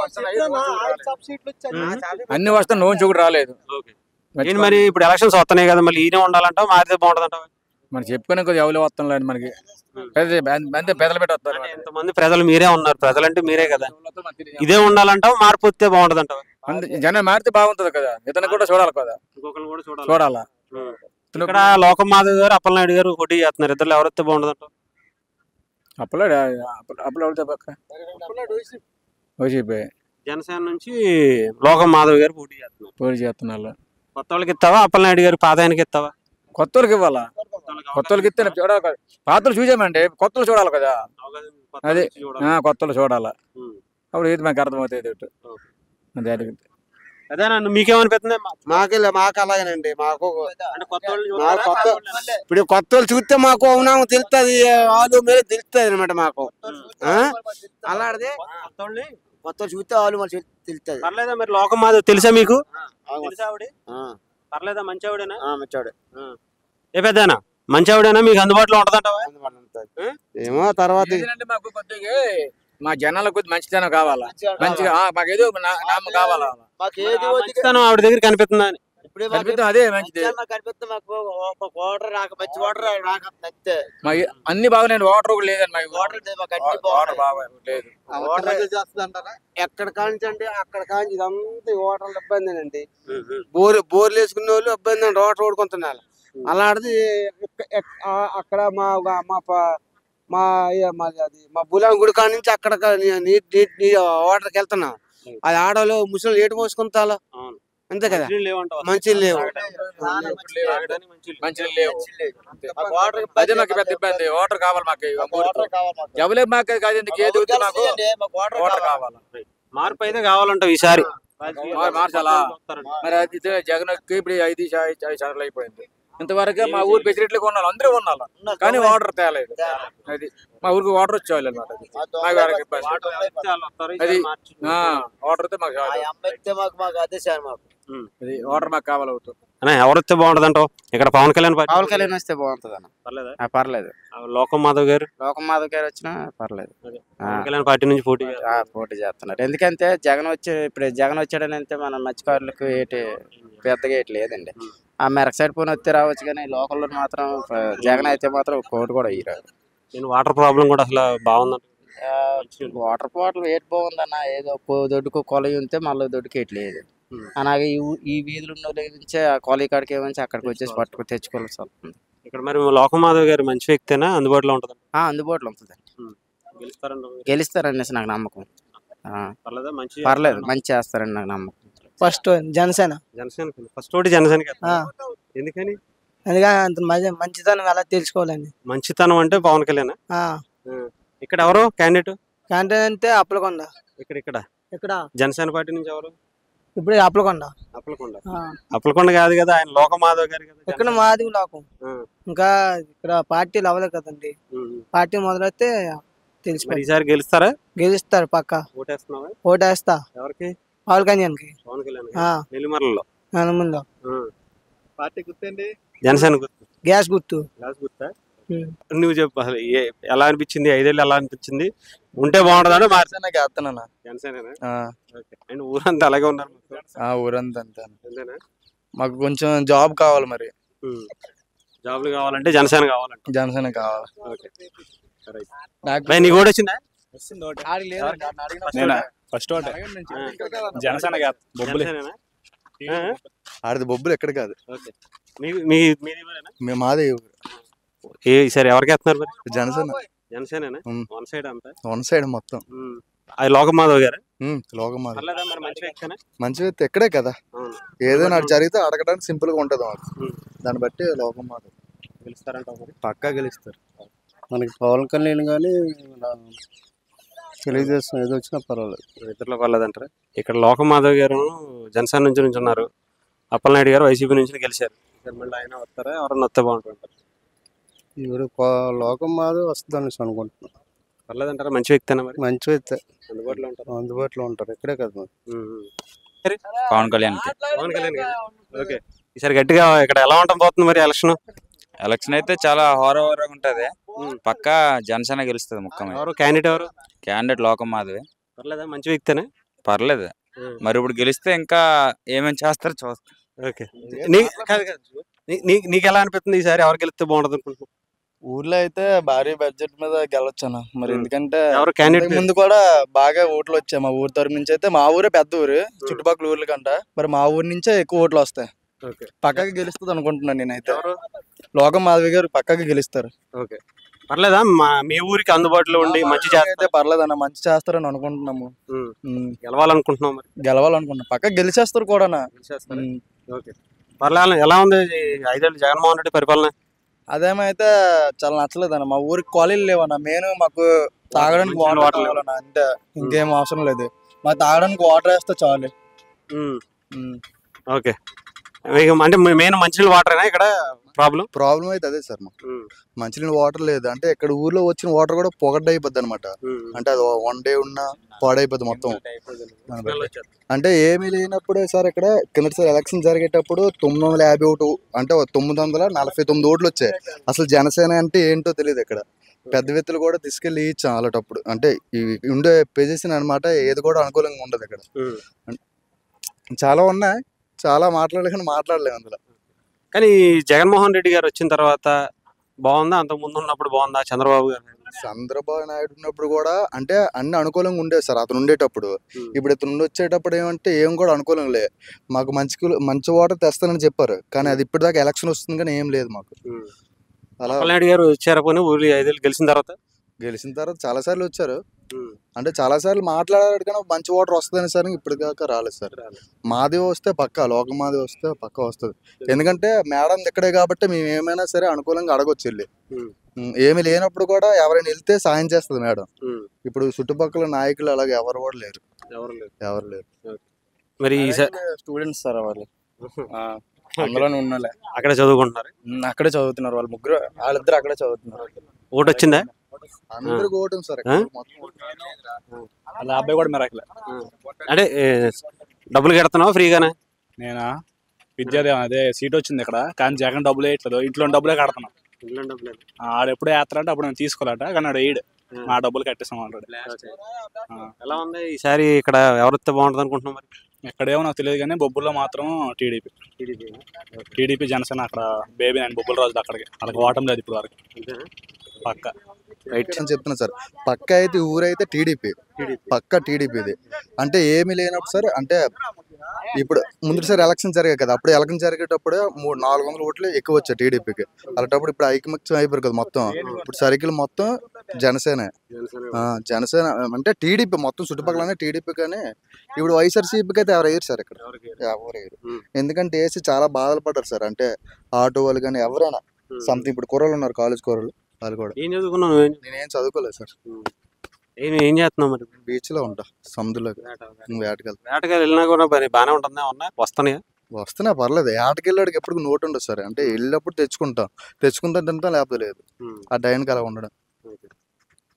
అన్ని వస్తాయి నోన్ కూడా రాలేదు ఏంటి మరి ఇప్పుడు ఎలక్షన్స్ వస్తున్నాయి కదా మళ్ళీ ఈయనే ఉండాలంటావు మారితే బాగుంటుందంటావు మనం చెప్పుకునే కొద్దిగా ఎవరు వస్తాం లేదు మనకి పెద్ద అంతే పెద్దలు పెట్టి వస్తారు ఇంతమంది ప్రజలు మీరే ఉన్నారు ప్రజలంటే మీరే కదా ఇదే ఉండాలంటావు మార్పు వస్తే బాగుంటుందంటావు అంతే జనం మారితే బాగుంటది కదా ఇతను కూడా చూడాలి కదా ఇంకొకరిని కూడా చూడాలి చూడాలా ఇక్కడ లోకం మాధవ్ గారు అప్పలనాయుడు గారు పోటీ చేస్తున్నారు ఇద్దరు ఎవరు వస్తే బాగుంటుందంటావు అప్పులో అప్పులో ఎవరితో పక్క వైసీపీ జనసేన నుంచి లోకం మాధవ్ గారు పోటీ చేస్తున్నారు పోటీ చేస్తున్నారు కొత్త వాళ్ళకి ఇస్తావా అప్పలనాయుడు గారు పాత ఆయనకి ఇస్తావా కొత్త వాళ్ళకి ఇవ్వాలా కొత్త వాళ్ళకి ఇస్తే చూడాలి కదా పాత్రలు చూసామండి కొత్త వాళ్ళు చూడాలి కదా అదే ఆ, కొత్త వాళ్ళు చూడాలా అప్పుడు ఏది మాకు అర్థమవుతుంది ఇటు అదే అడిగింది అదే నన్ను మీకేమనిపిస్తుంది మాకే మాకు అలాగేనండి మాకు అంటే కొత్త వాళ్ళు మాకు కొత్త ఇప్పుడు కొత్త వాళ్ళు చూస్తే మాకు అవునాము తెలుస్తుంది వాళ్ళు మీద తెలుస్తుంది అనమాట మాకు ఆ? అలాంటిది కొత్త వాళ్ళు చూస్తే వాళ్ళు మరి తెలుస్తుంది పర్లేదా మరి లోకం మాధవ్ తెలుసా మీకు తెలుసా ఆవిడ పర్లేదా మంచి ఆవిడేనా మంచోడే ఏ పెద్దనా మంచి ఆవిడేనా మీకు అందుబాటులో ఉంటదంటావా ఏమో తర్వాత ఏంటంటే మాకు కొద్దిగా మా జనాలకు కొద్ది మంచితనం కావాలా మంచిగా ఆ, మాకు ఏదో నా- నామ కావాలా మంచితనం ఆవిడ దగ్గర కనిపిస్తుందా అని కనిపిస్తుంది అదే మంచిది కనిపిస్తే మాకు ఒక వాటర్ రాక మంచి వాటర్ రాక అంతే మాకు అన్ని బాగున్నాయి వాటర్ కూడా లేదండి మాకు వాటర్ లేదు మాకు అన్ని వాటర్ బాగా లేదు ఎక్కడ కాంచి అంటే అక్కడ కాంచి ఇదంతా వాటర్ ఇబ్బంది బోర్ బోర్లు వేసుకునే వాళ్ళు ఇబ్బంది అండి వాటర్ ఓడుకుంటున్నారు అలాంటిది ఎక్క- ఎక్క- ఆ- అక్కడ మా మా- మా ప- మా ఇయ- మాది అది మా బులాం గుడి కాడ నుంచి అక్కడ నీటి వాటర్కి వెళ్తున్నాం అది ఆడవాళ్ళు ముసలి ఏటు పోసుకుంటాలో అంతే కదా మంచినీళ్ళు లేవంటావా? మంచి లేవు మంచిగా లేవు అదే మాకు పెద్ద ఇబ్బంది వాటర్ కావాలి మాకు ఎవరే మాకు కాదు ఎందుకు ఏది వద్దు మాకు వాటర్ కావాలి మార్పు అయితే కావాలంటావు ఈసారి మరి మార్చాలా మరి అది ఇదే జగన్ ఎక్కి ఇప్పుడు ఐదు శా- ఐదు సార్లు అయిపోయింది ఇంతవరకు మా ఊరు ఫెసిలిటీలు కొనాలి అందరూ కొనాలి కానీ వాటర్ తేలేదు అది మా ఊరికి వాటర్ వచ్చేవాళ్ళు అనమాట మాకు వారికి ఇబ్బంది అది ఆ, వాటర్ అయితే మాకు చాలు. మాకు మాకు అదే సార్ మాకు అది వాటర్ మాకు కావాలి అవుతుంది అన్న ఎవరు వస్తే బాగుంటదంటావు ఇక్కడ పవన్ కళ్యాణ్ పార్టీ పవన్ కళ్యాణ్ వస్తే బాగుంటుంది అన్న పర్లేదా ఆ, పర్లేదు ఆ, లోకం మాధవ్ గారు లోకం మాధవ్ గారు వచ్చినా పర్లేదు ఆ. పవన్ కళ్యాణ్ పార్టీ నుంచి పోటీ చేస్తారు. ఆ, పోటీ చేస్తున్నారు ఎందుకంటే జగన్ వచ్చి ఇప్పుడు జగన్ వచ్చాడని అంటే మన మత్స్యకారులకు ఏటి పెద్దగా ఏటి లేదండి ఆ మెరక సైడ్ పోనీ వస్తే రావచ్చు కానీ లోకల్లో మాత్రం ఆ, జగన్ అయితే మాత్రం ఒక కోటి కూడా ఇయ్యరు నేను వాటర్ ప్రాబ్లం కూడా అసలు బాగుందంట వాటర్ బాటిల్ ఏటి బాగుందన్న ఏదో పో- దొడ్డుకు కొలయి ఉంటే మళ్ళీ దొడ్డుకి ఏటి లేదు అలాగే ఈ ఊ- ఈ వీధులు ఉన్న వాళ్ళ నుంచే ఆ కొలయి కాడికి ఏమంచి అక్కడికి వచ్చేసి పట్టుకు తెచ్చుకోవాల్సి వస్తుంది ఇక్కడ మరి లోకం మాధవ్ గారు మంచి వ్యక్తేనా అందుబాటులో ఉంటుంది ఆ, అందుబాటులో ఉంటుంది గెలుస్తారంట గెలుస్తారనేసి నాకు నమ్మకం ఆ, పర్లేదా మంచి పర్లేదు మంచి చేస్తారని నాకు నమ్మకం ఫస్ట్ జనసేన జనసేన ఫస్ట్ ఒకటి జనసేనకి ఆ. ఎందుకని అందుకని అంత మంచి మంచితనం ఎలా తెలుసుకోవాలని మంచితనం అంటే పవన్ కళ్యాణ్ ఆ. ఇక్కడ ఎవరు క్యాండిడేట్ క్యాంటీన్ అంటే అప్పలకొండ ఇక్కడ ఇక్కడ ఇక్కడ జనసేన పార్టీ నుంచి ఎవరు ఇప్పుడు అప్పలకొండ అప్పలకొండ ఆ. అప్పలకొండ కాదు కదా ఆయన లోక మాధవ్ గారు కదా ఇక్కడ మాది లోకం ఆ. ఇంకా ఇక్కడ పార్టీలు అవ్వలేదు కదండి పార్టీ మొదలైతే మరి తెలిసిపోయింది ఈసారి గెలుస్తారా గెలుస్తారు పక్క ఓటేస్తున్నావా ఓటేస్తా ఎవరికి పవన్ కళ్యాణ్కి పవన్ కళ్యాణ్ ఆ. నెల్లిమర్లలో హనుమంలో పార్టీ గుర్తండి జనసేన గుర్తు గ్యాస్ గుర్తు గ్యాస్ గుర్తా నువ్వు చెప్పు అసలు ఏ- ఎలా అనిపించింది ఐదేళ్ళు ఎలా అనిపించింది ఉంటే బాగుంటుందంటే మార్చి జనసేనకి వేస్తున్నాను జనసేన ఆ, అండ్ ఊరంతా అలాగే ఉన్నారు మొత్తం. ఆ ఊరంతా అంతే అంతేనా మాకు కొంచెం జాబ్ కావాలి మరి జాబ్లు కావాలంటే జనసేన కావాలంటే జనసేన కావాలి ఓకే నాకు భయ్, నీకు కూడా వచ్చిందా నేనా ఫస్ట్ ఒకటే జనసేన కాదు బొబ్బులే జనసేనేనా? ఆడిది బొబ్బులు ఎక్కడ కాదు ఓకే మీ మీ మీది ఊరేనా? మేము మాదే ఏ ఈసారి ఎవరికి వేస్తున్నారు మరి జనసేన జనసేన ఉమ్. వన్ సైడ్ అంతా వన్ సైడ్ మొత్తం ఉమ్. అది లోకమాధవ్ గారు ఉమ్, లోకమాది పర్లేదా మరి మంచి వ్యక్తినా మంచి వ్యక్తి ఎక్కడే కదా అవును. ఏదైనా అటు జరిగితే అడగడానికి సింపుల్ గా ఉంటది మాకు ఉమ్. దాన్ని బట్టి లోకమాద గెలుస్తారంటావు మరి పక్కా గెలుస్తారు మనకి పవన్ కళ్యాణ్ కానీ తెలుగుదేశం ఏదో వచ్చినా పర్వాలేదు ఇద్దరులో పర్లేదంటారా ఇక్కడ లోకమాధవ్ గారు జనసేన నుంచి నుంచి ఉన్నారు అప్పలనాయుడు గారు వైసీపీ నుంచి గెలిచారు ఇక్కడ మళ్ళీ ఆయన వస్తారా ఎవరన్నా వస్తే బాగుంటుంటారు ఇప్పుడు ప- లోకం మాది వస్తుంది అనేసి అనుకుంటున్నాను పర్లేదంటారా మంచి వ్యక్తేనా మరి మంచి వ్యక్తే అందుబాటులో ఉంటారు అందుబాటులో ఉంటారు ఇక్కడే కదా మరి. పవన్ కళ్యాణ్ పవన్ కళ్యాణ్ గారు ఓకే ఈసారి గట్టిగా ఇక్కడ ఎలా ఉండడం పోతుంది మరి ఎలక్షన్ ఎలక్షన్ అయితే చాలా హోరవర్ ఉంటది పక్కా జనసేన గెలుస్తుంది ముఖ్యమైన ఎవరు క్యాండిడేట్ ఎవరు క్యాండిడేట్ లోకం మాధవి పర్లేదా మంచి వ్యక్తేనా పర్లేదు మరి ఇప్పుడు గెలిస్తే ఇంకా ఏమేమి చేస్తారో చూస్తాం ఓకే నీ కాదు కాదు నీ- నీ- నీకు ఎలా అనిపిస్తుంది ఈసారి ఎవరు గెలిస్తే బాగుంటుంది అనుకుంటున్నావు ఊర్లో అయితే భారీ బడ్జెట్ మీద గెలవచ్చాను మరి ఉమ్. ఎందుకంటే ఎవరు candidate ఇంతకు ముందు కూడా బాగా ఓట్లు వచ్చాయి మా ఊరు తరపు నుంచి అయితే మా ఊరే పెద్ద ఊరు చుట్టుపక్కల ఊర్ల కంట మరి మా ఊరి నుంచే ఎక్కువ ఓట్లు వస్తాయి ఓకే పక్కకి గెలుస్తుంది అనుకుంటున్నాను నేనైతే లోకం మాధవి గారు పక్కకి గెలుస్తారు ఓకే పర్లేదా మా మీ ఊరికి అందుబాటులో ఉండి మంచి మాకు అయితే పర్లేదన్న మంచి చేస్తారని అనుకుంటున్నాము ఉమ్. ఉమ్. గెలవాలనుకుంటున్నాం మరి గెలవాలనుకుంటున్నాం పక్కకి గెలిచేస్తారు కూడా గెలిచేస్తారా? ఓకే పర్లేదు ఎలా ఉంది ఈ ఐదేళ్ళు జగన్మోహన్ రెడ్డి పరిపాలన అదేమైతే చాలా నచ్చలేదన్న మా ఊరికి కాలేజీలు లేవన్న మెయిన్ మాకు తాగడానికి మంచినీళ్ళ వాటర్ వాటర్ లేవు. కావాలన్న అంతే ఇంకేం అవసరం లేదు మాకు తాగడానికి వాటర్ వేస్తే చాలు ఉమ్. ఉమ్. ఓకే మీకు అంటే మెయిన్ మంచినీళ్ళు వాటరేనా ఇక్కడ ప్రాబ్లం ప్రాబ్లం అయితే అదే సార్ మాకు మంచినీళ్ళు వాటర్ లేదు అంటే ఇక్కడ ఊర్లో వచ్చిన వాటర్ కూడా పొగడ్డ అయిపోద్ది అనమాట అంటే అది వన్ డే ఉన్నా పాడైపోద్ది మొత్తం దాన్ని బట్టి. అంటే ఏమీ లేనప్పుడే సార్ ఇక్కడ కిందసారి ఎలక్షన్ జరిగేటప్పుడు తొమ్మిది వందల యాభై ఒకటి అంటే తొమ్మిది వందల నలభై తొమ్మిది ఓట్లు వచ్చాయి అసలు జనసేన అంటే ఏంటో తెలియదు ఇక్కడ పెద్ద వ్యక్తులు కూడా తీసుకెళ్లి ఇచ్చాం అలాంటప్పుడు అంటే ఈ ఉండే పొజిషన్ అన్నమాట ఏది కూడా అనుకూలంగా ఉండదు ఇక్కడ చాలా ఉన్నాయి చాలా మాట్లాడలేక మాట్లాడలేము అందులో కానీ ఈ జగన్మోహన్ రెడ్డి గారు వచ్చిన తర్వాత బాగుందా అంత ముందు ఉన్నప్పుడు బాగుందా చంద్రబాబు గారు చంద్రబాబు నాయుడు ఉన్నప్పుడు కూడా అంటే అన్ని అనుకూలంగా ఉండేవి సార్ అతను ఉండేటప్పుడు ఇప్పుడు ఇతను ఉండి వచ్చేటప్పుడు ఏమంటే ఏం కూడా అనుకూలం లే మాకు మంచి కుల- మంచి వాటర్ తెస్తానని చెప్పారు కానీ అది ఇప్పటిదాకా ఎలక్షన్ వస్తుంది కానీ ఏం లేదు మాకు అలా అప్పలనాయుడు గారు వచ్చారా పోనీ ఊరి ఐదేళ్ళు గెలిచిన తర్వాత గెలిచిన తర్వాత చాలా సార్లు వచ్చారు అంటే చాలా సార్లు మాట్లాడారు కానీ మంచి వాటర్ వస్తుందని సార్ ఇప్పటిదాకా రాలేదు సార్ మాది వస్తే పక్క లోక మాది వస్తే పక్క వస్తుంది ఎందుకంటే మేడం ఇక్కడే కాబట్టి మేము ఏమైనా సరే అనుకూలంగా అడగొచ్చు వెళ్ళి ఉమ్, ఏమీ లేనప్పుడు కూడా ఎవరైనా వెళ్తే సాయం చేస్తుంది మేడం ఇప్పుడు చుట్టుపక్కల నాయకులు అలాగే ఎవరు కూడా లేరు ఎవరు లేరు ఎవరు లేరు మరి ఈసారి స్టూడెంట్స్ సార్ వాళ్ళు ఆ, అందులోనే ఉన్నలే అక్కడ చదువుకుంటున్నారు ఉమ్, అక్కడే చదువుతున్నారు వాళ్ళు ముగ్గురు వాళ్ళిద్దరు అక్కడే చదువుతున్నారు ఓటు వచ్చిందా అందరికి ఓటు ఉంది సార్ ఆ? వాళ్ళ అబ్బాయి కూడా మెరకలే అంటే ఏ, డబ్బులు కడుతున్నావా ఫ్రీగానే నేనా విద్యాదే అదే సీట్ వచ్చింది ఇక్కడ కానీ జగన్ డబ్బులు వేయట్లేదు ఇంట్లో డబ్బులే కడుతున్నాం ఇంట్లో డబ్బులు ఆడు ఎప్పుడు వేస్తారంటే అప్పుడు నేను తీసుకోవాలట కానీ ఆడు వేయడు మా డబ్బులు కట్టేస్తాం ఆల్రెడీ ఎలా ఉంది ఈసారి ఇక్కడ ఎవరిస్తే బాగుంటుంది అనుకుంటున్నాం మరి ఎక్కడేమో నాకు తెలియదు కానీ బొబ్బుల్లో మాత్రం టీడీపీ టీడీపీ జనసేన అక్కడ బేబీ అండ్ బొబ్బుల రోజులు అక్కడికి వాళ్ళకి ఓటం లేదు ఇప్పుడు వరకు పక్క రైట్ అని చెప్తున్నా సార్ పక్క అయితే ఊరైతే టీడీపీ పక్క టీడీపీది అంటే ఏమీ లేనప్పుడు సార్ అంటే ఇప్పుడు ముందుసారి ఎలక్షన్ జరిగాయి కదా అప్పుడు ఎలక్షన్ జరిగేటప్పుడు మూడు నాలుగు వందల ఓట్లు ఎక్కువ వచ్చాయి టీడీపీకి అలాంటప్పుడు ఇప్పుడు ఐకమత్యం అయిపోయారు కదా మొత్తం ఇప్పుడు సర్కిల్ మొత్తం జనసేన జనసేన అంటే టీడీపీ మొత్తం చుట్టుపక్కల టీడీపీ కానీ ఇప్పుడు వైఎస్ఆర్సీపీకి అయితే ఎవరు వేయరు సార్ ఇక్కడ ఎవరు వేయరు ఎందుకంటే వేసి చాలా బాధలు పడ్డారు సార్ అంటే ఆటో వాళ్ళు కానీ ఎవరైనా సంథింగ్ ఇప్పుడు కూరలు ఉన్నారు కాలేజ్ కూరలు వాళ్ళు కూడా ఏం చదువుకున్నావు నువ్వేం నేనేం చదువుకోలేదు సార్ ఏం ఏం చేస్తున్నావు మరి బీచ్ లో ఉంటా సముద్రంలో వేటకెళ్తా వేటగాలు వెళ్ళినా కూడా మరి బాగానే ఉంటుందా ఉన్నా వస్తున్నాయా వస్తున్నా పర్లేదు వేటకెళ్ళాడికి ఎప్పుడు నోటు ఉండదు సార్ అంటే వెళ్ళినప్పుడు తెచ్చుకుంటాం తెచ్చుకుంటాం తింటాం లేకపోతే లేదు ఆ టైంకి అలా ఉండడం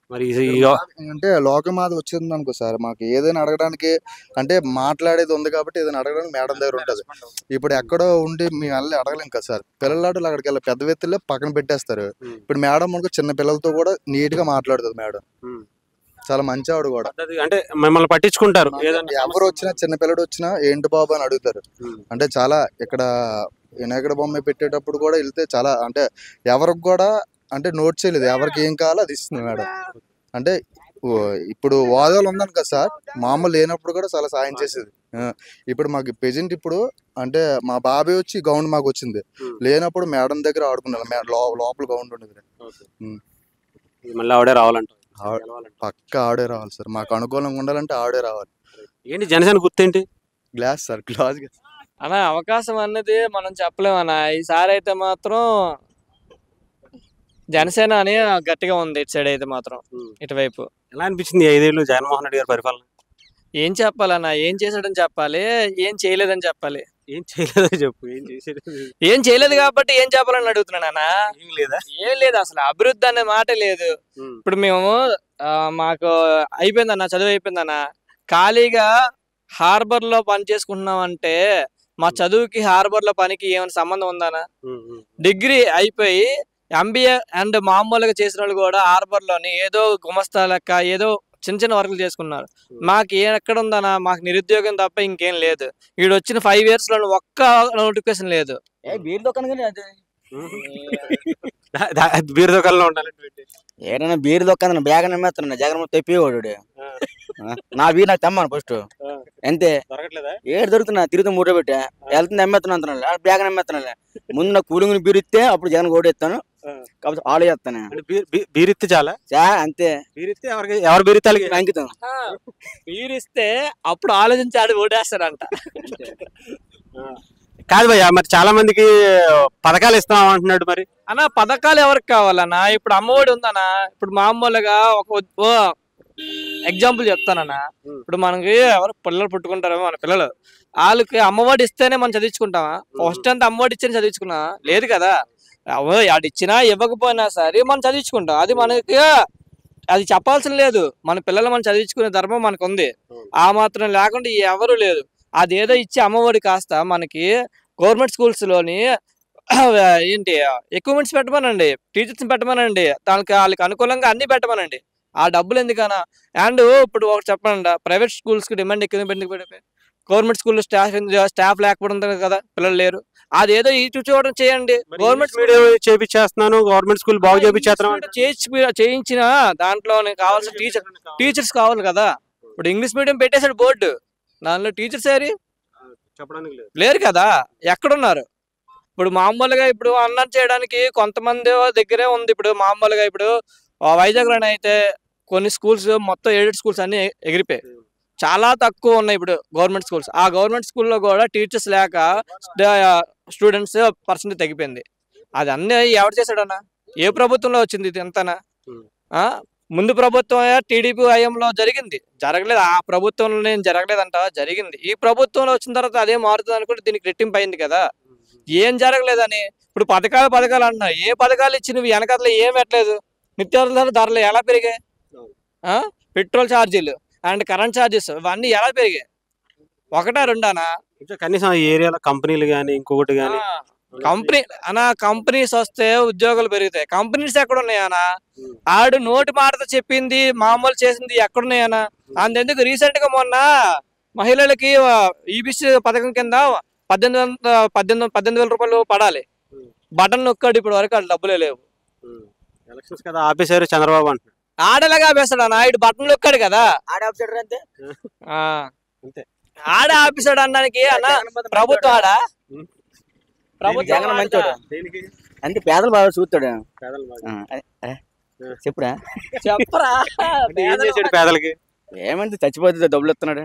మరి ఈ- ఈ అంటే లోకమాత వచ్చింది అనుకో సార్ మాకు ఏదైనా అడగడానికి అంటే మాట్లాడేది ఉంది కాబట్టి ఏదైనా అడగడానికి మేడం దగ్గర ఉంటది ఇప్పుడు ఎక్కడో ఉండి మేము వెళ్ళి అడగలేం కదా సార్ పిల్లలాటలు అక్కడికి వెళ్ళి పెద్ద వ్యక్తులే పక్కన పెట్టేస్తారు ఇప్పుడు మేడం మనకు చిన్న పిల్లలతో కూడా నీట్ గా మాట్లాడుతుంది మేడం చాలా మంచి ఆవిడ కూడా పద్ధతి అంటే మిమ్మల్ని పట్టించుకుంటారు ఏదైనా ఎవరు వచ్చినా చిన్న పిల్లడు వచ్చినా ఏంటి బాబు అని అడుగుతారు అంటే చాలా ఇక్కడ వినాయకుడు బొమ్మ పెట్టేటప్పుడు కూడా వెళ్తే చాలా అంటే ఎవరికి కూడా అంటే నోట్ చేయలేదు ఎవరికి ఏం కావాలో అది ఇస్తుంది మేడం అంటే ఓ, ఇప్పుడు వాదాలు ఉందని కదా సార్ మామూలు లేనప్పుడు కూడా చాలా సాయం చేసేది ఆ, ఇప్పుడు మాకు ప్రెజెంట్ ఇప్పుడు అంటే మా బాబాయ్ వచ్చి గౌండ్ మాకు వచ్చింది లేనప్పుడు మేడం దగ్గర ఆడుకున్నాను మే- లో- లోపల గౌండ్ ఉండేది ఉం. మళ్ళీ ఆవిడే రావాలంట ఆవిడ- పక్క ఆడే రావాలి సార్ మాకు అనుకూలంగా ఉండాలంటే ఆడే రావాలి ఏంటి జనసేన గుర్తేంటి గ్లాస్ సార్ గ్లాస్ అన్న అవకాశం అన్నది మనం చెప్పలేమన్నా ఈసారి అయితే మాత్రం జనసేన అని గట్టిగా ఉంది ఇటు సైడ్ అయితే మాత్రం ఇటువైపు ఎలా అనిపించింది ఈ ఐదేళ్ళు జగన్మోహన్ రెడ్డి గారి పరిపాలన ఏం చెప్పాలన్న ఏం చేశాడని చెప్పాలి ఏం చేయలేదని చెప్పాలి ఏం చేయలేదో చెప్పు ఏం చేసేది ఏం చేయలేదు కాబట్టి ఏం చెప్పాలని అడుగుతున్నానా ఏం లేదా ఏం లేదు అసలు అభివృద్ధి అనే మాట లేదు ఇప్పుడు మేము ఆ, మాకు అయిపోయిందన్న చదువు అయిపోయిందన్న ఖాళీగా హార్బర్ లో పని చేసుకుంటున్నాం అంటే మా చదువుకి హార్బర్ లో పనికి ఏమైనా సంబంధం ఉందనా డిగ్రీ అయిపోయి ఎంబీఏ అండ్ మామూలుగా చేసిన వాళ్ళు కూడా హార్బర్ లోని ఏదో గుమస్తా లెక్క ఏదో చిన్న చిన్న వర్కులు చేసుకున్నారు మాకు ఏ ఎక్కడ ఉందనా మాకు నిరుద్యోగం తప్ప ఇంకేం లేదు వీడు వచ్చిన ఫైవ్ ఇయర్స్ లో ఒక్క నోటిఫికేషన్ లేదు బీర్ దుకాణం దా- దా- బీర్ దుకాణంలో ఉండాలి ఏదైనా బీర్ దుకాణం బ్యాగ్ నమ్మేస్తున్నా జగన్ తెప్పివాడు నా బీర్ నాకు తెమ్మాను ఫస్ట్ అంతే దొరకట్లేదా ఏడు దొరుకుతున్నా తిరుగుతూ మూట పెట్టా వెళ్తుంది నమ్మేస్తున్నా అంటున్నా బ్యాగ్ నమ్మేస్తున్నా ముందు నా కూలింగ్ బీర్ ఇస్తే అప్పుడు జగన్ ఓడేస్తాను కాకపోతే ఆలో చేస్తాను అంటే బీర్ బీ- బీర్ ఇస్తే చాలా చా అంతే బీర్ ఇస్తే ఎవరికి ఎవరు బీర్ ఇస్తే వాళ్ళకి అంకితం మీరు ఇస్తే అప్పుడు ఆలోచించి ఆడు ఓడేస్తారంట కాదు భయ్యా మరి చాలా మందికి పథకాలు ఇస్తాం అంటున్నాడు మరి అన్న పథకాలు ఎవరికి కావాలన్నా ఇప్పుడు అమ్మఒడి ఉందన్నా ఇప్పుడు మామూలుగా ఒక ఎగ్జాంపుల్ చెప్తానన్నా ఇప్పుడు మనకి ఎవరు పిల్లలు పుట్టుకుంటారో మన పిల్లలు వాళ్ళకి అమ్మఒడి ఇస్తేనే మనం చదివించుకుంటామా ఫస్ట్ అంతా అమ్మఒడి ఇచ్చేనే చదివించుకున్నా లేదు కదా అవ్వ- వాడు ఇచ్చినా ఇవ్వకపోయినా సరే మనం చదివించుకుంటాం అది మనకి అది చెప్పాల్సిన లేదు మన పిల్లలు మనం చదివించుకునే ధర్మం మనకు ఉంది ఆ మాత్రం లేకుండా ఎవరు లేదు అదేదో ఇచ్చి అమ్మఒడి కాస్త మనకి గవర్నమెంట్ స్కూల్స్ లోని ఏంటి ఎక్విప్మెంట్స్ పెట్టమనండి టీచర్స్ పెట్టమనండి దానికి వాళ్ళకి అనుకూలంగా అన్ని పెట్టమనండి ఆ డబ్బులు ఎందుకనా అండ్ ఇప్పుడు ఒకటి చెప్పండి ప్రైవేట్ స్కూల్స్ కి డిమాండ్ ఎక్కువ ఎందుకు పెట్టిపోయి గవర్నమెంట్ స్కూల్ స్టాఫ్ స్టాఫ్ లేకపోవడం కదా పిల్లలు లేరు అదేదో ఇటు చూడడం చేయండి గవర్నమెంట్ మీడియం చేపించేస్తున్నాను గవర్నమెంట్ స్కూల్ బాగు చేపించేస్తున్నాను చేయించి చేయించిన దాంట్లో కావాల్సిన టీచర్ టీచర్స్ కావాలి కదా ఇప్పుడు ఇంగ్లీష్ మీడియం పెట్టేశాడు బోర్డు దానిలో టీచర్స్ ఏరి చెప్పడానికి లేదు లేరు కదా ఎక్కడున్నారు ఇప్పుడు మామూలుగా ఇప్పుడు అన్నం చేయడానికి కొంతమంది దగ్గరే ఉంది ఇప్పుడు మామూలుగా ఇప్పుడు ఆ వైజాగ్ లోనే అయితే కొన్ని స్కూల్స్ మొత్తం ఎయిడెడ్ స్కూల్స్ అన్ని ఎగిరిపోయాయి చాలా తక్కువ ఉన్నాయి ఇప్పుడు గవర్నమెంట్ స్కూల్స్ ఆ గవర్నమెంట్ స్కూల్లో కూడా టీచర్స్ లేక స్టూడెంట్స్ పర్సెంటేజ్ తగ్గిపోయింది అది అన్నీ ఎవరు చేశాడన్నా ఏ ప్రభుత్వంలో వచ్చింది ఇది ఎంతనా ఆ ముందు ప్రభుత్వం టీడీపీ హయాంలో జరిగింది జరగలేదు ఆ ప్రభుత్వంలో నేను జరగలేదంట జరిగింది ఈ ప్రభుత్వంలో వచ్చిన తర్వాత అదే మారుతుంది అనుకుంటే దీనికి రెట్టింపు అయింది కదా ఏం జరగలేదని ఇప్పుడు పథకాలు పథకాలు అంటున్నారు ఏ పథకాలు ఇచ్చి నువ్వు వెనకట్లో ఏం పెట్టలేదు నిత్యావసర ధరలు ఎలా పెరిగాయి ఆ పెట్రోల్ ఛార్జీలు అండ్ కరెంట్ ఛార్జెస్ ఇవన్నీ ఎలా పెరిగాయి ఒకటా రెండానా కొంచెం కనీసం ఈ ఏరియాలో కంపెనీలు కానీ ఇంకొకటి కానీ కంపెనీ అనా కంపెనీస్ వస్తే ఉద్యోగాలు పెరుగుతాయి కంపెనీస్ ఎక్కడ ఉన్నాయనా ఆడు నోటి మాటతో చెప్పింది మామూలు చేసింది ఎక్కడున్నాయనా అంతెందుకు రీసెంట్ గా మొన్న మహిళలకి ఈబీసీ పథకం కింద పద్దెనిమిది వంద పద్దెనిమిది పద్దెనిమిది వేల రూపాయలు పడాలి బటన్ నొక్కాడు ఇప్పుడు వరకు ఆ డబ్బులే లేవు ఎలక్షన్స్ కదా ఆపేశారు చంద్రబాబు అంటున్నాడు ఆడలాగా ఆపేస్తాడు అన్న ఇటు బటన్ నొక్కాడు కదా ఆడ ఆఫీసర్ అంతే ఆ. ఆడ ఆపేశాడు అనడానికి అన్న ప్రభుత్వం ఆడ ప్రభుత్వం జగన్ ఆడ. మంచోడు అంటే పేదలు బాగా చూస్తాడు ఆ, అదే, ఏ, చెప్పురా చెప్పరా అంటే ఏం చేశాడు పేదలకి ఏమంటే చచ్చిపోతే డబ్బులు ఇస్తున్నాడు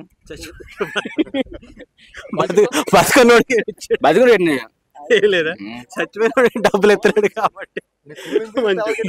బతు- బతకనోడికి బతుకుడు ఎన్ని ఏం లేదా చచ్చిపోయిన డబ్బులు ఎత్తున్నాడు కాబట్టి మంచిది.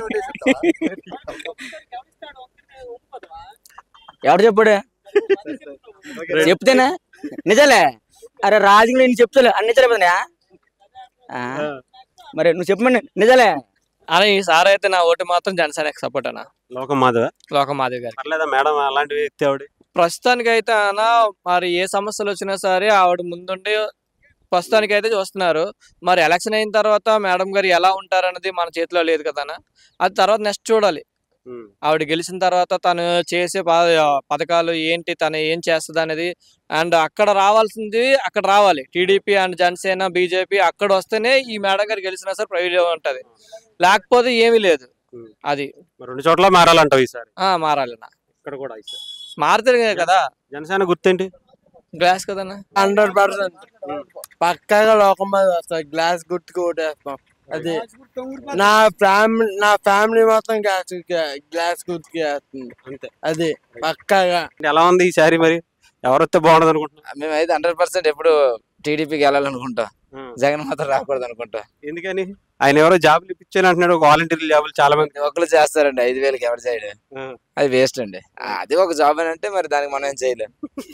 ఎవడు చెప్పాడు చెప్తేనా నిజాలే అరే రాజుగా నేను చెప్తాలే అన్ని నిజాలే మరి నువ్వు చెప్పమని నిజాలే అలా ఈసారి అయితే నా ఓటు మాత్రం జనసేనకి సపోర్ట్ అన్న లోకం మాధవ లోకం మాధవ్ గారు పర్లేదా మేడం అలాంటి వ్యక్తి ఆవిడ ప్రస్తుతానికి అయితే అన్న మరి ఏ సమస్యలు వచ్చినా సరే ఆవిడ ముందుండి ప్రస్తుతానికి అయితే చూస్తున్నారు మరి ఎలక్షన్ అయిన తర్వాత మేడం గారు ఎలా ఉంటారు అన్నది మన చేతిలో లేదు కదా అన్న అది తర్వాత నెక్స్ట్ చూడాలి ఆవిడ గెలిచిన తర్వాత తను చేసే ప- పథకాలు ఏంటి తను ఏం చేస్తుంది అనేది అండ్ అక్కడ రావాల్సింది అక్కడ రావాలి టీడీపీ అండ్ జనసేన బీజేపీ అక్కడ వస్తేనే ఈ మేడం గారు గెలిచినా సరే ప్రయోజనం ఉంటది లేకపోతే ఏమీ లేదు అది మరి రెండు చోట్ల మారాలంటావు ఈసారి ఆ మారాలన్న ఇక్కడ కూడా ఈసారి మారుతుంది కదా జనసేన గుర్తేంటి గ్లాస్ కదన్న హండ్రెడ్ పర్సెంట్ పక్కాగా లోకం మీద వస్తాయి గ్లాస్ గుర్తుకు ఓటేస్తాం అది నా ఫ్యామిలీ నా ఫ్యామిలీ మొత్తం గ్లాస్ గ్లాస్ గుర్తుకి వేస్తుంది అంతే అది పక్కాగా ఎలా ఉంది ఈసారి మరి ఎవరు వస్తే బాగుండదు అనుకుంటున్నా మేమైతే హండ్రెడ్ పర్సెంట్ ఎప్పుడు టీడీపీకి వెళ్ళాలనుకుంటా జగన్ మాత్రం రాకూడదు అనుకుంటా ఎందుకని ఆయన ఎవరో జాబులు ఇప్పించాను అంటున్నాడు వాలంటీర్ జాబులు చాలా మంది ఒకరు చేస్తారండి ఐదు వేలకి ఎవరి సైడ్ అది వేస్ట్ అండి అది ఒక జాబ్ అని అంటే మరి దానికి మనం ఏం చేయలేం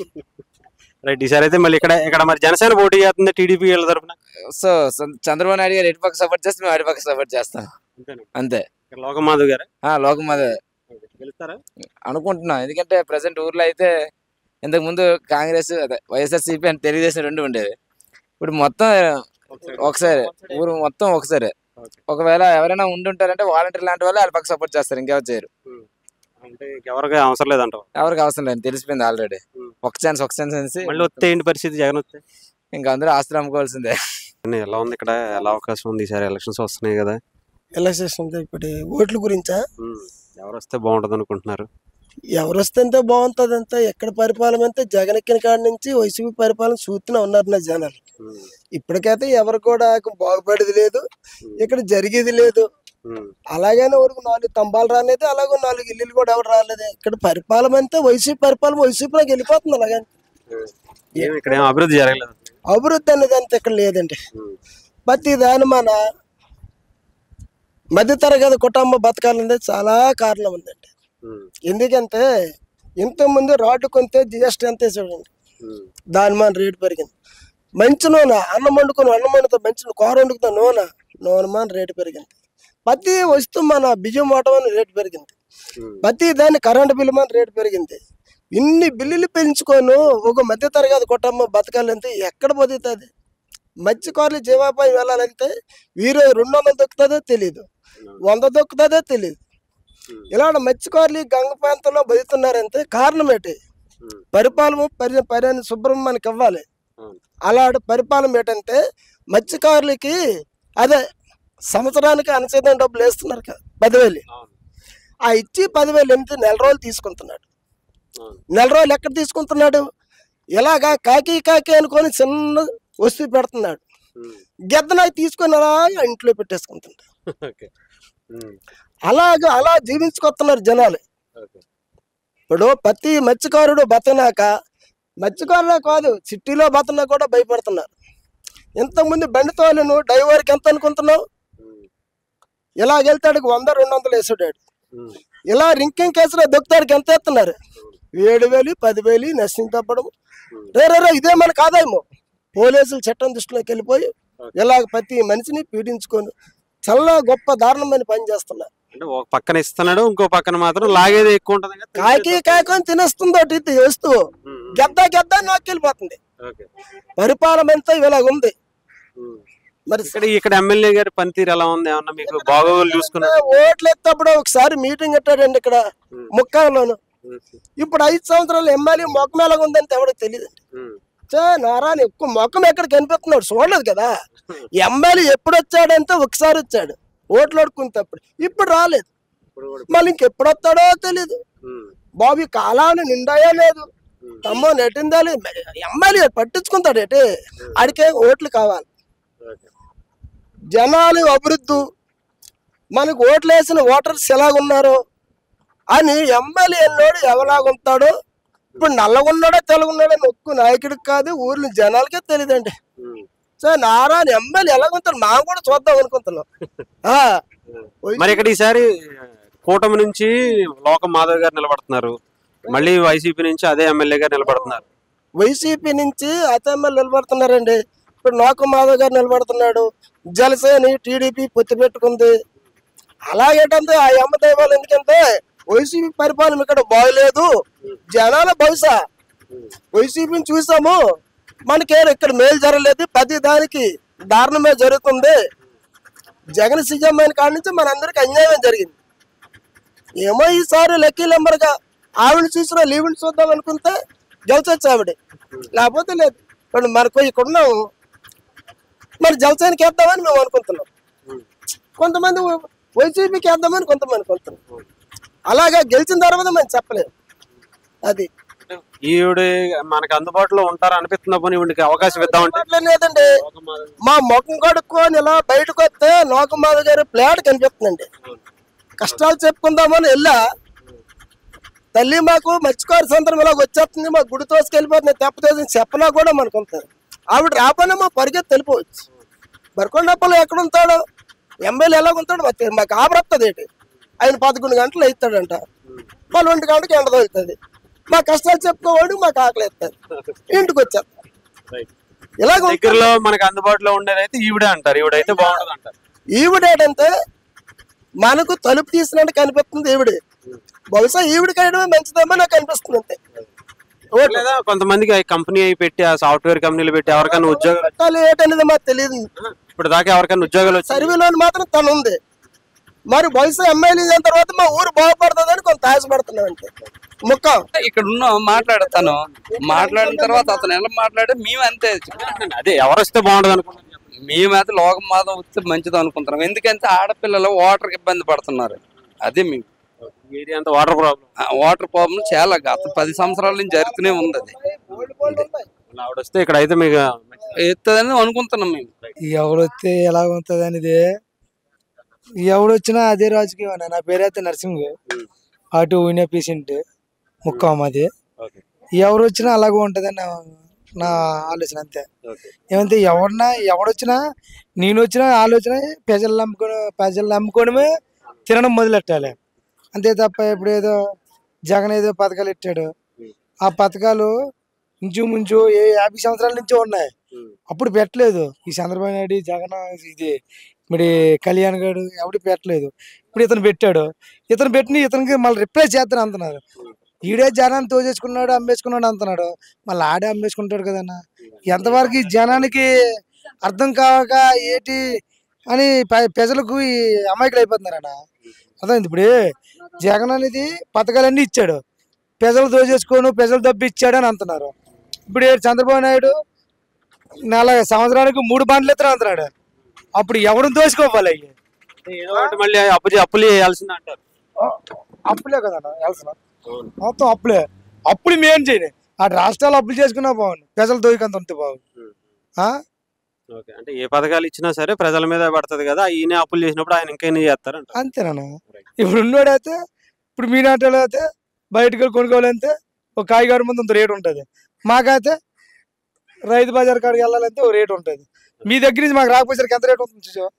రైట్ ఈసారి అయితే మళ్ళీ ఇక్కడ ఇక్కడ మరి జనసేన పోటీ చేస్తుంది టీడీపీ వీళ్ళ తరపున సో సం- చంద్రబాబు నాయుడు గారు ఎటు పక్క సపోర్ట్ చేస్తే మేము అటు పక్క సపోర్ట్ చేస్తాం అంతేనా? అంతే ఇక్కడ లోకం మాధవ్ గారు ఆ, లోకం అదే గెలుస్తారా అనుకుంటున్నాం ఎందుకంటే ప్రజెంట్ ఊర్లో అయితే ఇంతకు ముందు కాంగ్రెస్ అదే వైఎస్ఆర్సీపీ అండ్ తెలుగుదేశం రెండు ఉండేవి ఇప్పుడు మొత్తం ఒకసారి ఊరు మొత్తం ఒకసారి ఒకవేళ ఎవరైనా ఉండుంటారంటే వాలంటీర్ లాంటి వాళ్ళు వాళ్ళ పక్క సపోర్ట్ చేస్తారు ఇంకెవరు చేయరు అంటే ఎవరికి అవసరం లేదంటావు ఎవరికి అవసరం లేదు తెలిసిపోయింది ఆల్రెడీ ఒక ఛాన్స్ ఒక ఛాన్స్ అనేసి మళ్ళీ వస్తే ఏంటి పరిస్థితి జగన్ వస్తే ఇంకా అందరూ ఆస్తులు అమ్ముకోవాల్సిందే అన్నీ ఎలా ఉంది ఇక్కడ ఎలా అవకాశం ఉంది ఈసారి ఎలక్షన్స్ వస్తున్నాయి కదా ఎలక్షన్స్ అంటే ఇప్పుడు ఓట్ల గురించా ఉమ్, ఎవరు వస్తే బాగుంటది అనుకుంటున్నారు ఎవరు వస్తే అంతే బాగుంటది అంతే ఎక్కడ పరిపాలన అంతే జగన్ ఎక్కిన కాడి నుంచి వైసీపీ పరిపాలన చూస్తూనే ఉన్నారు నా జనాలు ఇప్పటికైతే ఎవరు కూడా బాగుపడేది లేదు ఇక్కడ జరిగేది లేదు అలాగనే వరకు నాలుగు తంబాలు రాలేదు అలాగే నాలుగు ఇల్లులు కూడా ఎవరు రాలేదు ఇక్కడ పరిపాలన అంతే వైసీపీ పరిపాలన వైసీపీలోకి వెళ్ళిపోతుంది అలాగని ఏం ఇక్కడ ఏం అభివృద్ధి జరగలేదు అభివృద్ధి అనేది అంత ఇక్కడ లేదండి ప్రతి దాని మన మధ్యతరగతి కుటుంబ బతకాలనేది చాలా కారణం ఉందండి ఎందుకంటే ఇంతకుముందు రాడ్డు కొంతే జిఎస్టీ అంతే చూడండి దాని మన రేటు పెరిగింది మంచి నూనె అన్నం వండుకొని అన్నం వండుతా మంచి కూర వండుకుతా నూనె నూనె మన రేటు పెరిగింది ప్రతి వస్తువు మన బియ్యం మూటమని రేటు పెరిగింది ప్రతి దాని కరెంటు బిల్లు మన రేటు పెరిగింది ఇన్ని బిల్లులు పెంచుకొని ఒక మధ్య తరగతి కుటుంబం బతకాలంటే ఎక్కడ బతుకుతుంది మత్స్యకారులు జీవాపాయం వెళ్ళాలంటే వీరు రెండు వందలు దొక్కుతుందో తెలియదు వంద దొక్కుతుందో తెలియదు ఇలాంటి మత్స్యకారులు ఈ గంగ ప్రాంతంలో బతుకుతున్నారంటే కారణం ఏంటి పరిపాలన పరి పర్యాన్ని శుభ్రం మనకి ఇవ్వాలి అలాంటి పరిపాలన ఏంటంటే మత్స్యకారులకి అదే సంవత్సరానికి అనుసేతం డబ్బులు వేస్తున్నారు కదా పదివేలు ఆ ఇచ్చి పదివేలు ఎంత నెల రోజులు తీసుకుంటున్నాడు నెల రోజులు ఎక్కడ తీసుకుంటున్నాడు ఇలాగా కాకి కాకి అనుకొని చిన్న వస్తువు పెడుతున్నాడు గెద్దనాయి తీసుకొని అలా ఇంట్లో పెట్టేసుకుంటున్నాడు ఓకే అలాగా అలా జీవించుకొస్తున్నారు జనాలు ఇప్పుడు ప్రతి మత్స్యకారుడు బతనాక మత్స్యకారులే కాదు సిటీలో బతనా కూడా భయపడుతున్నారు ఇంతకుముందు బండి తోలను డ్రైవర్కి ఎంత అనుకుంటున్నావు ఇలా వెళ్తాడు వంద రెండు వందలు వేసాడు ఇలా రింకింగ్ కేసులో దొక్కుతాడికి ఎంత ఎత్తున్నారు ఏడు వేలు పదివేలు నష్టం తప్పడం రే రే రే, ఇదే మన కాదేమో పోలీసులు చట్టం దృష్టిలోకి వెళ్ళిపోయి ఇలాగ ప్రతి మనిషిని పీడించుకొని చాలా గొప్ప దారుణమైన పని చేస్తున్నారు అంటే ఒక పక్కన ఇస్తున్నాడు ఇంకో పక్కన మాత్రం లాగేది ఎక్కువ ఉంటుంది కదా కాకి కాకొని తినేస్తుంది ఒకటి ఇది వస్తువు గద్ద గద్ద నొక్కెళ్ళిపోతుంది ఓకే పరిపాలన అంతా ఇలాగ ఉంది మరి ఇక్కడ ఇక్కడ ఎమ్మెల్యే గారి పనితీరు ఎలా ఉంది ఏమన్నా మీకు బాగోగులు చూసుకున్నారు ఓట్లు ఎత్తప్పుడు ఒకసారి మీటింగ్ పెట్టాడండి ఇక్కడ ముక్కాలోను ఇప్పుడు ఐదు సంవత్సరాలు ఎమ్మెల్యే మొక్క మేళగా ఉందంటే ఎవరికి తెలియదు చే నారాయణ ఎక్కువ మొక్కం ఎక్కడ కనిపిస్తున్నాడు చూడలేదు కదా ఎమ్మెల్యే ఎప్పుడు వచ్చాడంటే ఒకసారి వచ్చాడు ఓట్లు అడుక్కునేటప్పుడు ఇప్పుడు రాలేదు మళ్ళీ ఇంకెప్పుడు వస్తాడో తెలియదు బాబు ఈ కాలాన్ని నిండాయా లేదు తమ్మో నెట్టిందా లేదు ఎమ్మెల్యే పట్టించుకుంటాడు ఏంటి ఆడికే ఓట్లు కావాలి జనాలు అభివృద్ధి మనకు ఓట్లు వేసిన ఓటర్స్ ఎలాగున్నారో అని ఎమ్మెల్యే ఎన్నోడు ఎవలాగుంటాడో ఇప్పుడు నల్లగున్నాడో తెల్లగున్నాడో నొక్కు నాయకుడికి కాదు ఊర్లో జనాలకే తెలియదండి సో నారాయణ ఎమ్మెల్యే ఎలాగుంటాడు మనం కూడా చూద్దాం అనుకుంటున్నాం ఆ, మరి ఇక్కడ ఈసారి కూటమి నుంచి లోకం మాధవ్ గారు నిలబడుతున్నారు మళ్ళీ వైసీపీ నుంచి అదే ఎమ్మెల్యే గారు నిలబడుతున్నారు వైసీపీ నుంచి అతమ్మలు నిలబడుతున్నారండి ఇప్పుడు నోక మాధవ్ గారు నిలబడుతున్నాడు జలసేని టీడీపీ పొత్తు పెట్టుకుంది అలాగేటంటే ఆ అమ్మ దైవాలు ఎందుకంటే వైసీపీ పరిపాలన ఇక్కడ బాగలేదు జనాల భవిష్య వైసీపీని చూసాము మనకి ఇక్కడ మేలు జరగలేదు ప్రతి దానికి దారుణమే జరుగుతుంది జగన్ సీఎం అయిన కాడి నుంచి మనందరికి అన్యాయం జరిగింది ఏమో ఈసారి లక్కీ నెంబర్గా ఆవిడ చూసిన లీవిని చూద్దాం అనుకుంటే గెలిచొచ్చు ఆవిడ లేకపోతే లేదు ఇప్పుడు మనకు ఇక్కడ ఉన్నాము మరి జలసేనకి వేద్దామని మేము అనుకుంటున్నాం కొంతమంది వైసీపీకి వేద్దామని కొంతమంది అనుకుంటున్నాం అలాగా గెలిచిన తర్వాత మనం చెప్పలేము అది ఈవిడ మనకు అందుబాటులో ఉంటారు అనిపిస్తున్నప్పుడు ఈవిడికి అవకాశం ఇద్దామంటే అట్లా లేదండి మా ముఖం కడుక్కొని ఇలా బయటకు వస్తే లోకమాధ గారి ప్లేట్ కనిపిస్తుందండి కష్టాలు చెప్పుకుందామని వెళ్ళా తల్లి మాకు మత్స్యకారు సందర్భం ఇలాగ వచ్చేస్తుంది మా గుడి తోసుకెళ్ళిపోతుంది తెప్పతోసి చెప్పనా కూడా మనకు ఉంటుంది ఆవిడ రాపోయినా మా పరిగెత్తి వెళ్ళిపోవచ్చు బరకొండప్పలో ఎక్కడ ఉంటాడు ఎమ్మెల్యే ఎలా ఉంటాడు మాకు తెలియదు. మాకు ఆబరత్తది ఏంటి ఆయన పదకొండు గంటలు అవుతాడంట వాళ్ళు ఒంటి గంటకి ఎండ తగులుతుంది మా కష్టాలు చెప్పుకోవాడు మాకు ఆకలి ఎత్తుంది ఇంటికి వచ్చేస్తాం ఇలాగ ఉంటుంది. దగ్గరలో మనకు అందుబాటులో ఉండేది అయితే ఈవిడే అంటారు ఈవిడైతే బాగుంటది అంటారు ఈవిడేటంటే మనకు తలుపు తీసినట్టు కనిపిస్తుంది ఈవిడ బహుశా ఈవిడ కయడమే మంచిదేమో నాకు అనిపిస్తుంది అంతే లేదా కొంతమందికి కంపెనీ అయి పెట్టి ఆ సాఫ్ట్వేర్ కంపెనీలు పెట్టి ఎవరికైనా ఉద్యోగాలు పెట్టాలి ఏంటనేది మాకు తెలియదు ఇప్పుడు దాకా ఎవరికైనా ఉద్యోగాలు వచ్చి సర్వీలో మాత్రం తను ఉంది మరి బహుశా ఎమ్మెల్యే అయిన తర్వాత మా ఊరు బాగుపడుతుందని కొంత ఆశపడుతున్నాం అంతే ముఖం ఇక్కడ ఉన్నాం మాట్లాడతాను మాట్లాడిన తర్వాత అతను ఎలా మాట్లాడే మేము అంతే అదే ఎవరు వస్తే బాగుంటది అనుకుంటున్నారు మేమైతే లోకం మాదం వస్తే మంచిది అనుకుంటున్నాం ఎందుకంటే ఆడపిల్లలు వాటర్ ఇబ్బంది పడుతున్నారు అదే మేము ఏరియా అంతా వాటర్ ప్రాబ్లం వాటర్ ప్రాబ్లం చాలా గత పది సంవత్సరాల నుంచి జరుగుతూనే ఉంది అది ఆవిడ వస్తే ఇక్కడ అయితే మీకు ఎత్తదని అనుకుంటున్నాం మేము ఎవడు వస్తే ఎలా ఉంటుంది అనేది ఎవడు వచ్చినా అదే రాజకీయం అన్న నా పేరు అయితే నర్సింగ్ అటు వినే పేషెంట్ ముక్కాం అది ఎవరు వచ్చినా అలాగే ఉంటుందని నా నా ఆలోచన అంతే ఏమంటే ఎవరినా ఎవడొచ్చినా నేను వచ్చినా ఆలోచన ప్రజలు నమ్ముకొని ప్రజలు నమ్ముకోవడమే తినడం మొదలెట్టాలి అంతే తప్ప ఇప్పుడు ఏదో జగన్ ఏదో పథకాలు ఇచ్చాడు ఆ పథకాలు ఇంచుమించు ఏ యాభై సంవత్సరాల నుంచి ఉన్నాయి అప్పుడు పెట్టలేదు ఈ చంద్రబాబు నాయుడు ఈ జగన్ ఇది మరి కళ్యాణ్ గారు ఎవడు పెట్టలేదు ఇప్పుడు ఇతను పెట్టాడు ఇతను పెట్టిన ఇతనికి మళ్ళీ రిప్లేస్ చేస్తాను అంటున్నారు ఈడే జనాన్ని తోచేసుకున్నాడు అమ్మేసుకున్నాడు అంటున్నాడు మళ్ళీ ఆడే అమ్మేసుకుంటాడు కదన్నా ఎంతవరకు ఈ జనానికి అర్థం కాక ఏంటి అని ప- ప్రజలకు ఈ అమాయకులు అయిపోతున్నారన్న అర్థమైంది ఇప్పుడు జగన్ అనేది పథకాలన్నీ ఇచ్చాడు ప్రజలు దోచేసుకోను ప్రజలు డబ్బు ఇచ్చాడు అని అంటున్నారు ఇప్పుడు ఏ చంద్రబాబు నాయుడు నెల సంవత్సరానికి మూడు బండ్లు ఎత్తున అంటున్నాడు అప్పుడు ఎవడు దోచుకోవాలి అయ్యి ఏదో ఒకటి మళ్ళీ అప్పు చే- అప్పులు చేయాల్సిందే అంటారు అప్పులే కదా వెళ్తున్నా మొత్తం అప్పులే అప్పులు మేం చేయలే ఆ రాష్ట్రాలు అప్పులు చేసుకున్నా బాగుంది ప్రజలు దోయికంత ఉంటే బాగుంది ఆ? ఓకే అంటే ఏ పథకాలు ఇచ్చినా సరే ప్రజల మీద పడుతుంది కదా ఈయన అప్పులు చేసినప్పుడు ఆయన ఇంకా ఎన్ని చేస్తారంట అంతేనా ఇప్పుడు ఉన్నోడైతే ఇప్పుడు మీ నాటలో అయితే బయటకు వెళ్ళి కొనుక్కోవాలంటే ఒక కాయగారి ముందు అంత రేటు ఉంటుంది మాకైతే రైతు బజార్ కాడికి వెళ్ళాలంటే ఒక రేటు ఉంటుంది మీ దగ్గర నుంచి మాకు రాకపోయేసరికి ఎంత రేటు ఉంటుంది చూసావా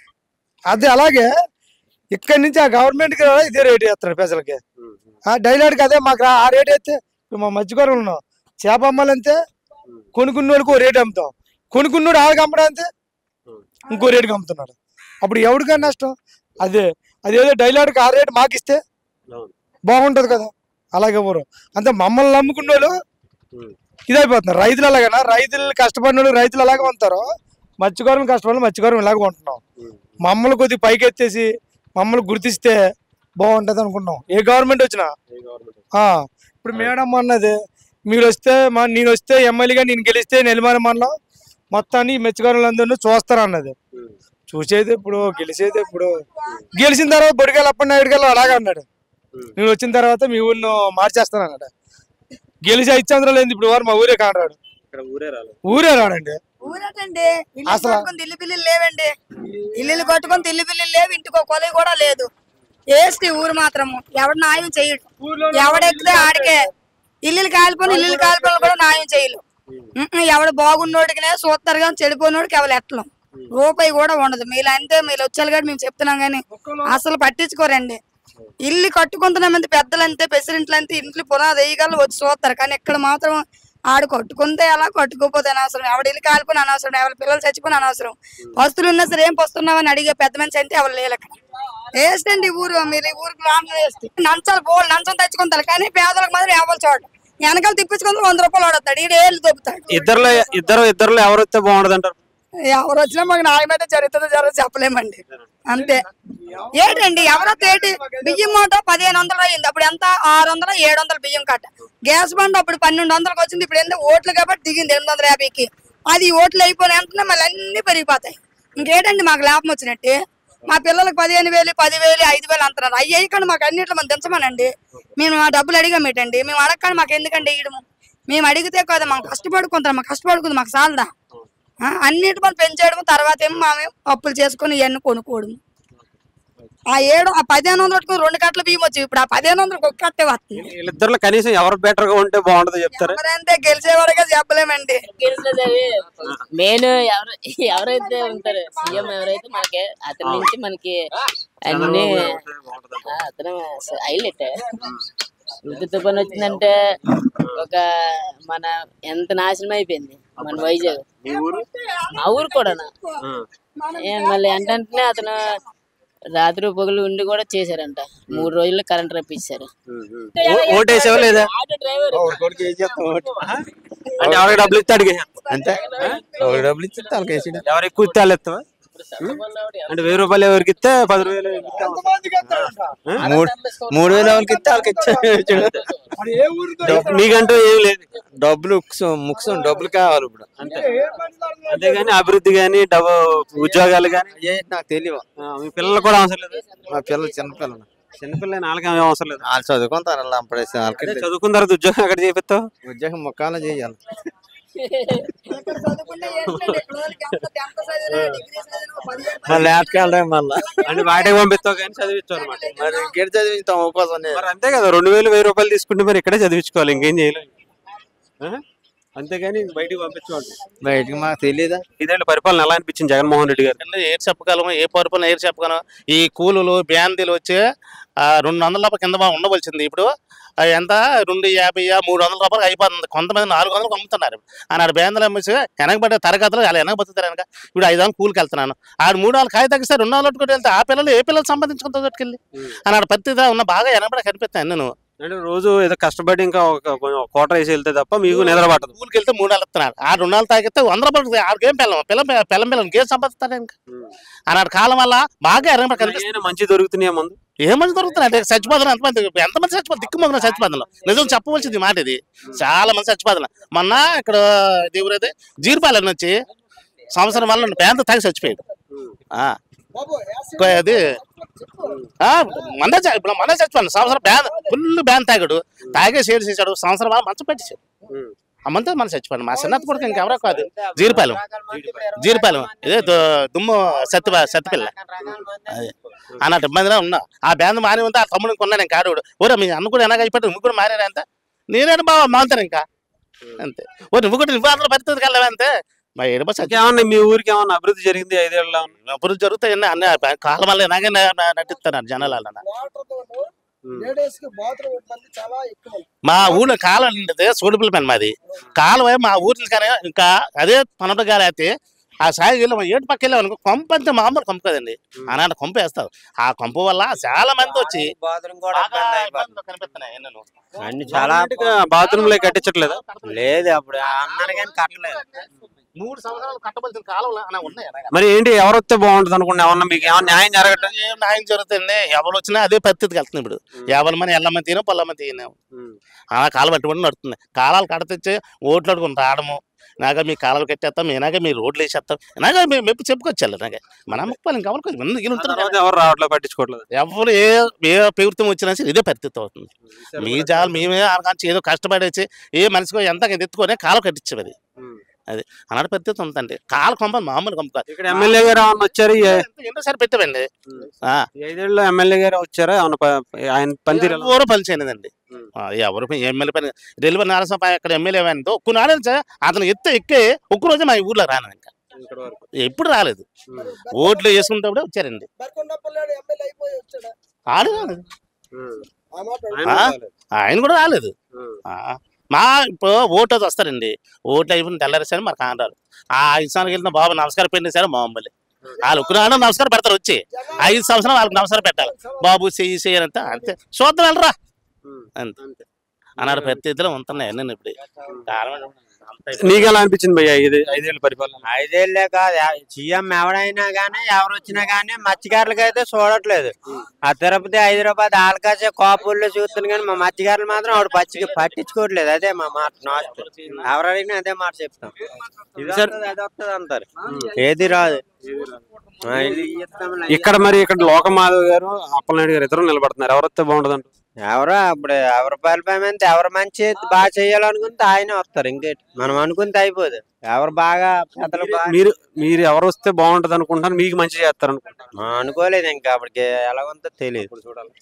అదే అలాగే ఇక్కడి నుంచి ఆ గవర్నమెంట్కి ఇదే రేటు వేస్తాడు ప్రజలకి ఆ డైలాడ్కి అదే మాకు రా- ఆ రేట్ అయితే ఇప్పుడు మా మధ్యకూర ఉన్నాం చేప అమ్మాలంటే కొనుక్కున్నోడికి ఓ రేటు అమ్ముతాం కొనుక్కున్నోడు ఆడికి అమ్మడంతే ఇంకో రేటుకి అమ్ముతున్నాడు అప్పుడు ఎవరికైనా నష్టం అదే అదేదో డైలాడ్కి ఆ రేటు మాకు ఇస్తే బాగుంటది కదా అలాగే ఎవరు అంతే మమ్మల్ని నమ్ముకున్న వాళ్ళు ఇదైపోతున్నారు రైతులు అలాగనా రైతులు కష్టపడిన వాళ్ళు రైతులు అలాగే ఉంటారు మత్స్యకారులు కష్టపడి మత్స్యకారులు ఇలాగ ఉంటున్నాం మమ్మల్ని కొద్దిగా పైకి ఎత్తేసి మమ్మల్ని గుర్తిస్తే బాగుంటది అనుకున్నాం ఏ గవర్నమెంట్ వచ్చినా ఆ, ఇప్పుడు మేడం అన్నది మీరు వస్తే మా నేను వస్తే ఎమ్మెల్యేగా నేను గెలిస్తే నెల్లిమల మండలం మొత్తాన్ని ఈ మత్స్యకారులందరినీ చూస్తారు అన్నది చూసేది ఇప్పుడు గెలిచేది ఇప్పుడు గెలిచిన తర్వాత బొడికెళ్ళి అప్పటి నాయుడు అలాగే అన్నాడు నేను వచ్చిన తర్వాత మీ ఊరిని మార్చేస్తాను అన్నాడు గెలిచి ఐదు సంవత్సరాలు అయింది ఇప్పుడు వారు మా ఊరే కానరాడు ఇక్కడ ఊరే రాలేదు ఊరే రాడండి ఊరటండి ఇల్లు అసలు- కట్టుకుని ఇల్లు పిల్లి లేవండి ఇల్లు కట్టుకుని ఇల్లు పిల్లి లేవు ఇంటికి కొలై కూడా లేదు వేస్ట్ ఊరు మాత్రము ఎవడు న్యాయం చేయడు ఎవడెక్కితే ఆడికే ఇల్లు కాలిపోయిన ఇల్లు కాలిపోయిన కూడా న్యాయం చేయలు ఉమ్మ్, ఎవడు బాగున్నోడికినే చూస్తారు కానీ చెడిపోయినోడికి ఎవరు ఎట్టలం రూపాయి కూడా ఉండదు మీరు అంతే మీరు వచ్చారు కానీ మేము చెప్తున్నాం కానీ అసలు పట్టించుకోరండి ఇల్లు కట్టుకుంటున్నామంటే పెద్దలు అంతే ప్రెసిడెంట్లు అంతే ఇంట్లో పునాది వేయగలరు వచ్చి చూస్తారు కానీ ఇక్కడ మాత్రం ఆడు కొట్టుకుంటే ఎలా కొట్టుకోపోతే అనవసరం ఎవడి ఇల్లు కాలిపోయిన అనవసరం ఎవరి పిల్లలు చచ్చిపోయిన అనవసరం వస్తువులు ఉన్నా సరే ఏం వస్తున్నావని అడిగే పెద్ద మనిషి అంటే ఎవరు లేరు అక్కడ వేస్ట్ అండి ఈ ఊరు మీరు ఈ ఊరికి రాను వేస్ట్ నంచాలు బోల్ నంచం తెచ్చుకుంటారు కానీ పేదలకు మాత్రం ఎవరు చూడడం వెనకాల తిప్పించుకుంటే వంద రూపాయలు వాడతాడు ఈడు ఏళ్ళు దొబ్బుతాడు ఇద్దరులో ఇద్దరు ఇద్దరులో ఎవరు వస్తే బాగుండదు అంటారు ఎవరు వచ్చినా మాకు న్యాయం అయితే జరుగుతుందో జరగదు చెప్పలేమండి అంతే ఏంటండి ఎవరో తేటి బియ్యం మూట పదిహేను వందలు అయ్యింది అప్పుడు ఎంత ఆరు వందలు ఏడు వందలు బియ్యం కట్ట గ్యాస్ బండ్ అప్పుడు పన్నెండు వందలకు వచ్చింది ఇప్పుడు ఎంత ఓట్లు కాబట్టి దిగింది ఎనిమిది వందల యాభైకి అది ఓట్లు అయిపోయిన వెంటనే మళ్ళీ అన్ని పెరిగిపోతాయి ఇంకేంటండి మాకు లాభం వచ్చినట్టు మా పిల్లలకు పదిహేను వేలు పదివేలు ఐదు వేలు అంటున్నారు అవి అయ్యకండి మాకు అన్నిట్లో మనం దించమనండి మేము ఆ డబ్బులు అడిగామేటండి మేము అడగండి మాకు ఎందుకండి ఇయ్యడము మేము అడిగితే కదా మాకు కష్టపడుకుంటాం మాకు కష్టపడుకుంది మాకు చాలదా ఆ, అన్నిటి మనం పెంచేయడం తర్వాత ఏమో మామే అప్పులు చేసుకొని ఇవన్నీ కొనుక్కోవడం ఆ ఏడు ఆ పదిహేను వందలకు రెండు కట్టలు బియ్యం వచ్చి ఇప్పుడు ఆ పదిహేను వందలకు ఒక కట్టే వస్తుంది వీళ్ళిద్దరిలో కనీసం ఎవరు బెటర్ గా ఉంటే బాగుంటుందో చెప్తారా ఎవరంటే గెలిచేవాడుగా చెప్పలేమండి మెయిన్ ఎవరు ఎవరైతే ఉంటారు సీఎం ఎవరైతే మనకి అతని నుంచి మనకి అన్ని ఆ, అతను హైలైట్ ఋతు తుఫాన్ వచ్చిందంటే ఒక మన ఎంత నాశనం అయిపోయింది మన వైజాగ్ మా ఊరు కూడా మళ్ళీ ఏంటంటే అతను రాత్రి పొగలు ఉండి కూడా చేశారంట మూడు రోజుల్లో కరెంట్ రప్పించారు ఓటేసావా లేదా ఆటో డ్రైవర్ అంటే ఎవరికి డబ్బులు ఇస్తే అడిగే అంతే ఎవరికి డబ్బులు ఇచ్చి వాళ్ళకి వేసి ఎవరు ఎక్కువ ఇస్తే వాళ్ళు ఇస్తావా అంటే వెయ్యి రూపాయలు ఎవరికి ఇస్తే పది రూపాయలు ఎవరికి ఇస్తావా? మూడు మూడు వేల వాళ్ళకి ఇస్తే వాళ్ళకి ఇచ్చాడు నీకంటూ ఏం లేదు డబ్బులు ముక్సం ముక్సం డబ్బులు కావాలి ఇప్పుడు అంతే అంతేగాని అభివృద్ధి గాని డబ్బు ఉద్యోగాలు గాని నాకు తెలియవు మీ పిల్లలు కూడా అవసరం లేదు మా పిల్లలు చిన్నపిల్లలు చిన్నపిల్లలు నాలుగు ఏం అవసరం లేదు వాళ్ళు చదువుకుంటారు అలా అప్పుడేసి వాళ్ళకి అదే చదువుకున్న తర్వాత ఉద్యోగం ఎక్కడ చేపిస్తావు ఉద్యోగం ముఖాలు చేయాలి ల్యాబ్కి వెళ్ళడం మళ్ళీ అంటే వాటికి పంపిస్తావు కానీ చదివిస్తావు అనమాట మరి ఇంకేం చదివిస్తాం అవకాశం మరి అంతే కదా రెండు వేలు వెయ్యి రూపాయలు తీసుకుంటే మరి ఇక్కడే చదివించుకోవాలి ఇంకేం చేయలేదు ఆ? అంతేగాని బయటికి పంపించుకోవాలి బయటికి మాకు తెలియదా ఇదేళ్ళ పరిపాలన ఎలా అనిపించింది జగన్మోహన్ రెడ్డి గారు ఏది చెప్పగలము ఏ పరిపాలన ఏది చెప్పగలం ఈ కూలీలు బ్యాందీలు వచ్చి ఆ, రెండు వందల రూపాయలు కింద బాగా ఉండవలసింది ఇప్పుడు ఆ, ఎంత రెండు యాభై మూడు వందల రూపాయలు అయిపోతుంది కొంతమంది నాలుగు వందలకు అమ్ముతున్నారు ఆనాడు బ్యాందీలు అమ్మేసి వెనకబడే తరగతులు అలా వెనక బతుకుతారు వెనక ఇప్పుడు ఐదు వందలు కూలికి వెళ్తున్నాను ఆడు మూడు వాళ్ళు కాయ తగ్గిస్తే రెండు వందలు పట్టుకుంటూ వెళ్తే ఆ పిల్లలు ఏ పిల్లలు సంపాదించుకుంటారు పట్టుకెళ్ళి ఆనాడు పత్తి ఉన్న బాగా వెనకబడి కనిపిస్తాను నేను అంటే రోజు ఏదో కష్టపడి ఇంకా ఒక కొంచెం కోట వేసి వెళ్తే తప్ప మీకు నిద్ర పట్టదు కూలికి వెళ్తే మూడు వేలు ఇస్తున్నాడు ఆ రెండు వందలు తాగితే వంద రూపాయలు ఆడికేం పిల్లం పిల్లం పిల్లం పిల్లం ఇంకేం సంపాదిస్తాడు ఇంకా ఆనాడు కాలం వల్ల బాగా వెనకబడి కనిపిస్తుంది ఏమైనా మంచి దొరుకుతున్నాయా ముందు ఏమంది దొరుకుతున్నాయి అంటే చచ్చిపోతున్నారు ఎంతమంది ఎంతమంది చచ్చిపోతుంది దిక్కుమొగిన చచ్చిపోతున్నారు నిజం చెప్పవలసింది ఈ మాట ఇది చాలా మంది చచ్చిపోతున్నారు మొన్న ఇక్కడ దేవురైతే జీరిపాలెం వచ్చి సంవత్సరం వల్ల బ్యాంత తాగి చచ్చిపోయాడు ఆ. కొ- అది ఆ, మన చ- ఇప్పుడు మన చచ్చిపోయాడు సంవత్సరం బ్యాన్ ఫుల్ బ్యాన్ తాగాడు తాగే షేర్ చేశాడు సంవత్సరం వల్ల మంచం పెట్టేశాడు అమ్మంతా మన చచ్చిపోయాడు మా చిన్నత్త కొడుకు ఇంకెవరో కాదు జీరిపాలెం జీరిపాలెం ఇదే దు- దుమ్ము సత్తి సత్తిపిల్ల అదే అన్నట్టు ఇబ్బందిలో ఉన్నా ఆ బ్యాండ్ మారి ఉంటే ఆ తమ్ముడు కొన్నాను ఇంకా ఆడు ఓరే మీ అన్న కూడా ఎనగా అయిపోయి నువ్వు కూడా మారారా అంత నేనే బాబా మారుతాను ఇంకా అంతే ఓ నువ్వు కూడా నువ్వు అందులో పరిస్థితికి వెళ్ళవా అంతే మా ఏడుపా ఏమన్నా మీ ఊరికి ఏమన్నా అభివృద్ధి జరిగింది ఐదేళ్ళలో అభివృద్ధి జరుగుతాయి అన్ని కాలం వల్ల ఎలాగే నటిస్తున్నారు జనాలు వాళ్ళని. లేడీస్ కి బాత్రూమ్ ఇబ్బంది చాలా ఎక్కువ మా ఊళ్ళో కాలం ఉండేది సోడుపుల పని మాది కాలువ మా ఊర్లో కానీ ఇంకా అదే పనట గాలి అయితే ఆ సాయి వెళ్ళి ఏడు పక్క వెళ్ళాం అనుకో కొంప అంతే మామూలు కొంప కదండి ఆనాడు కొంప వేస్తారు ఆ కొంప వల్ల చాలా మంది వచ్చి బాగా ఇబ్బందులు కనిపిస్తున్నాయి ఎన్నెన్నో. అన్ని చాలా బాత్రూమ్ లో కట్టించట్లేదా లేదు అప్పుడు అన్నారు కానీ కట్టలేదు మూడు సంవత్సరాలు కట్టవలసిన కాలువలు అలా ఉన్నాయి అలాగా. మరి ఏంటి ఎవరు వస్తే బాగుంటుంది అనుకున్నా ఏమన్నా మీకు ఏమన్నా న్యాయం జరగటం ఏం న్యాయం జరుగుతుంది ఎవరు వచ్చినా అదే పరిస్థితికి వెళ్తుంది ఇప్పుడు ఎవరి మంది ఎల్లమ్మ తీనం పొల్లమ్మ తీనం ఆ కాలం పట్టుబడి నడుతుంది కాలాలు కడతెచ్చి ఓట్లు అడుకుని రావడము ఇలాగా మీ కాలాలు కట్టేస్తాం ఇలాగే మీ రోడ్లు వేసేస్తాం ఇలాగా మేము మెప్పు చెప్పుకొచ్చాలి ఇలాగే మన ముప్పాలి ఇంకా ఎవరికి ముందు ఈయన ఉంటారు తర్వాత కదా. ఎవరు రావట్లేదు పట్టించుకోవట్లేదు ఎవరు ఏ ఏ ప్రభుత్వం వచ్చినా సరే ఇదే పరిస్థితి అవుతుంది మీ జాలు మేమే ఆకాంక్ష ఏదో కష్టపడేసి ఏ మనిషికో ఎంత ఎత్తుకొని కాలు కట్టించేది అది అది అలాంటి పరిస్థితి ఉందండి కాలు కొంప మామూలు కొంప కాదు. ఇక్కడ ఎమ్మెల్యే గారు ఏమన్నా వచ్చారు ఈ ఎన్నోసారి పెట్టామండి ఆ. ఈ ఐదేళ్ళలో ఎమ్మెల్యే గారు వచ్చారా ఏమన్నా ప- ఆయన పనితీరు ఎలా- ఎవరు పని చేయలేదండి ఆ, ఎవరు పని- ఎమ్మెల్యే పని ఢిల్లీ నరసింహ అక్కడ ఎమ్మెల్యే అయిందో ఒక్క నాడు సార్ అతను ఎత్తే ఎక్కే ఒక్క రోజే మా ఊర్లో రాను ఇంకా ఎప్పుడు రాలేదు ఓట్లు వేసుకుంటప్పుడు వచ్చారండి బరకొండపల్లి ఎమ్మెల్యే అయిపోయి వచ్చాడా ఆడు రాలేదు ఆ మాట ఆ, ఆయన కూడా రాలేదు ఆ, మా ఇప్పుడు ఓటు అది వస్తారండి ఓట్లు అయిపోయిన తెల్లారేసారి మరి కానరారు ఆ ఐదు సంవత్సరాలు వెళ్ళిన బాబు నమస్కారం పెట్టేసారు మామూలు వాళ్ళు ఒక్కనాడు నమస్కారం పెడతారు వచ్చి ఐదు సంవత్సరం వాళ్ళకి నమస్కారం పెట్టాలి బాబు చెయ్యి చెయ్యి అంతా అంతే చూద్దాం వెళ్ళరా అంతే అన్నాడు ప్రతి ఇద్దరు ఉంటున్నాయి అన్నీ ఇప్పుడు కాలం అంతా నీకు ఎలా అనిపించింది భయ్య ఇది ఐదేళ్ళ పరిపాలన ఐదేళ్లే కాదు ఎ- సీఎం ఎవడైనా గానీ ఎవరు వచ్చినా గానీ మత్స్యకారులకి అయితే చూడట్లేదు ఆ తిరుపతి హైదరాబాద్ ఆలకాసే కోపుల్లో చూస్తుంది కానీ మా మత్స్యకారులు మాత్రం ఆవిడ పచ్చికి పట్టించుకోవట్లేదు అదే మా మాట నాస్ట్ ఎవరు అడిగినా అదే మాట చెప్తాం ఇది వస్తది, అది వస్తది అంటారు ఏది రాదు ఆ, ఇది ఇస్తాంలే, ఇది ఇక్కడ మరి ఇక్కడ లోకమాధవ్ గారు అప్పలనాయుడు గారు ఇద్దరు నిలబడుతున్నారు ఎవరైతే బాగుంటది అంటారు ఎవరో అప్పుడు ఎవరి పరిపాలన ఎవరు మంచి బాగా చేయాలనుకుంటే ఆయన వస్తారు ఇంకేంటి మనం అనుకుంటే అయిపోదు ఎవరు బాగా పెద్దలు బాగా మీరు మీరు ఎవరు వస్తే బాగుంటది అనుకుంటారు మీకు మంచి చేస్తారు అనుకుంటారు మనం అనుకోలేదు ఇంకా అప్పటికి ఎలా ఉందో తెలియదు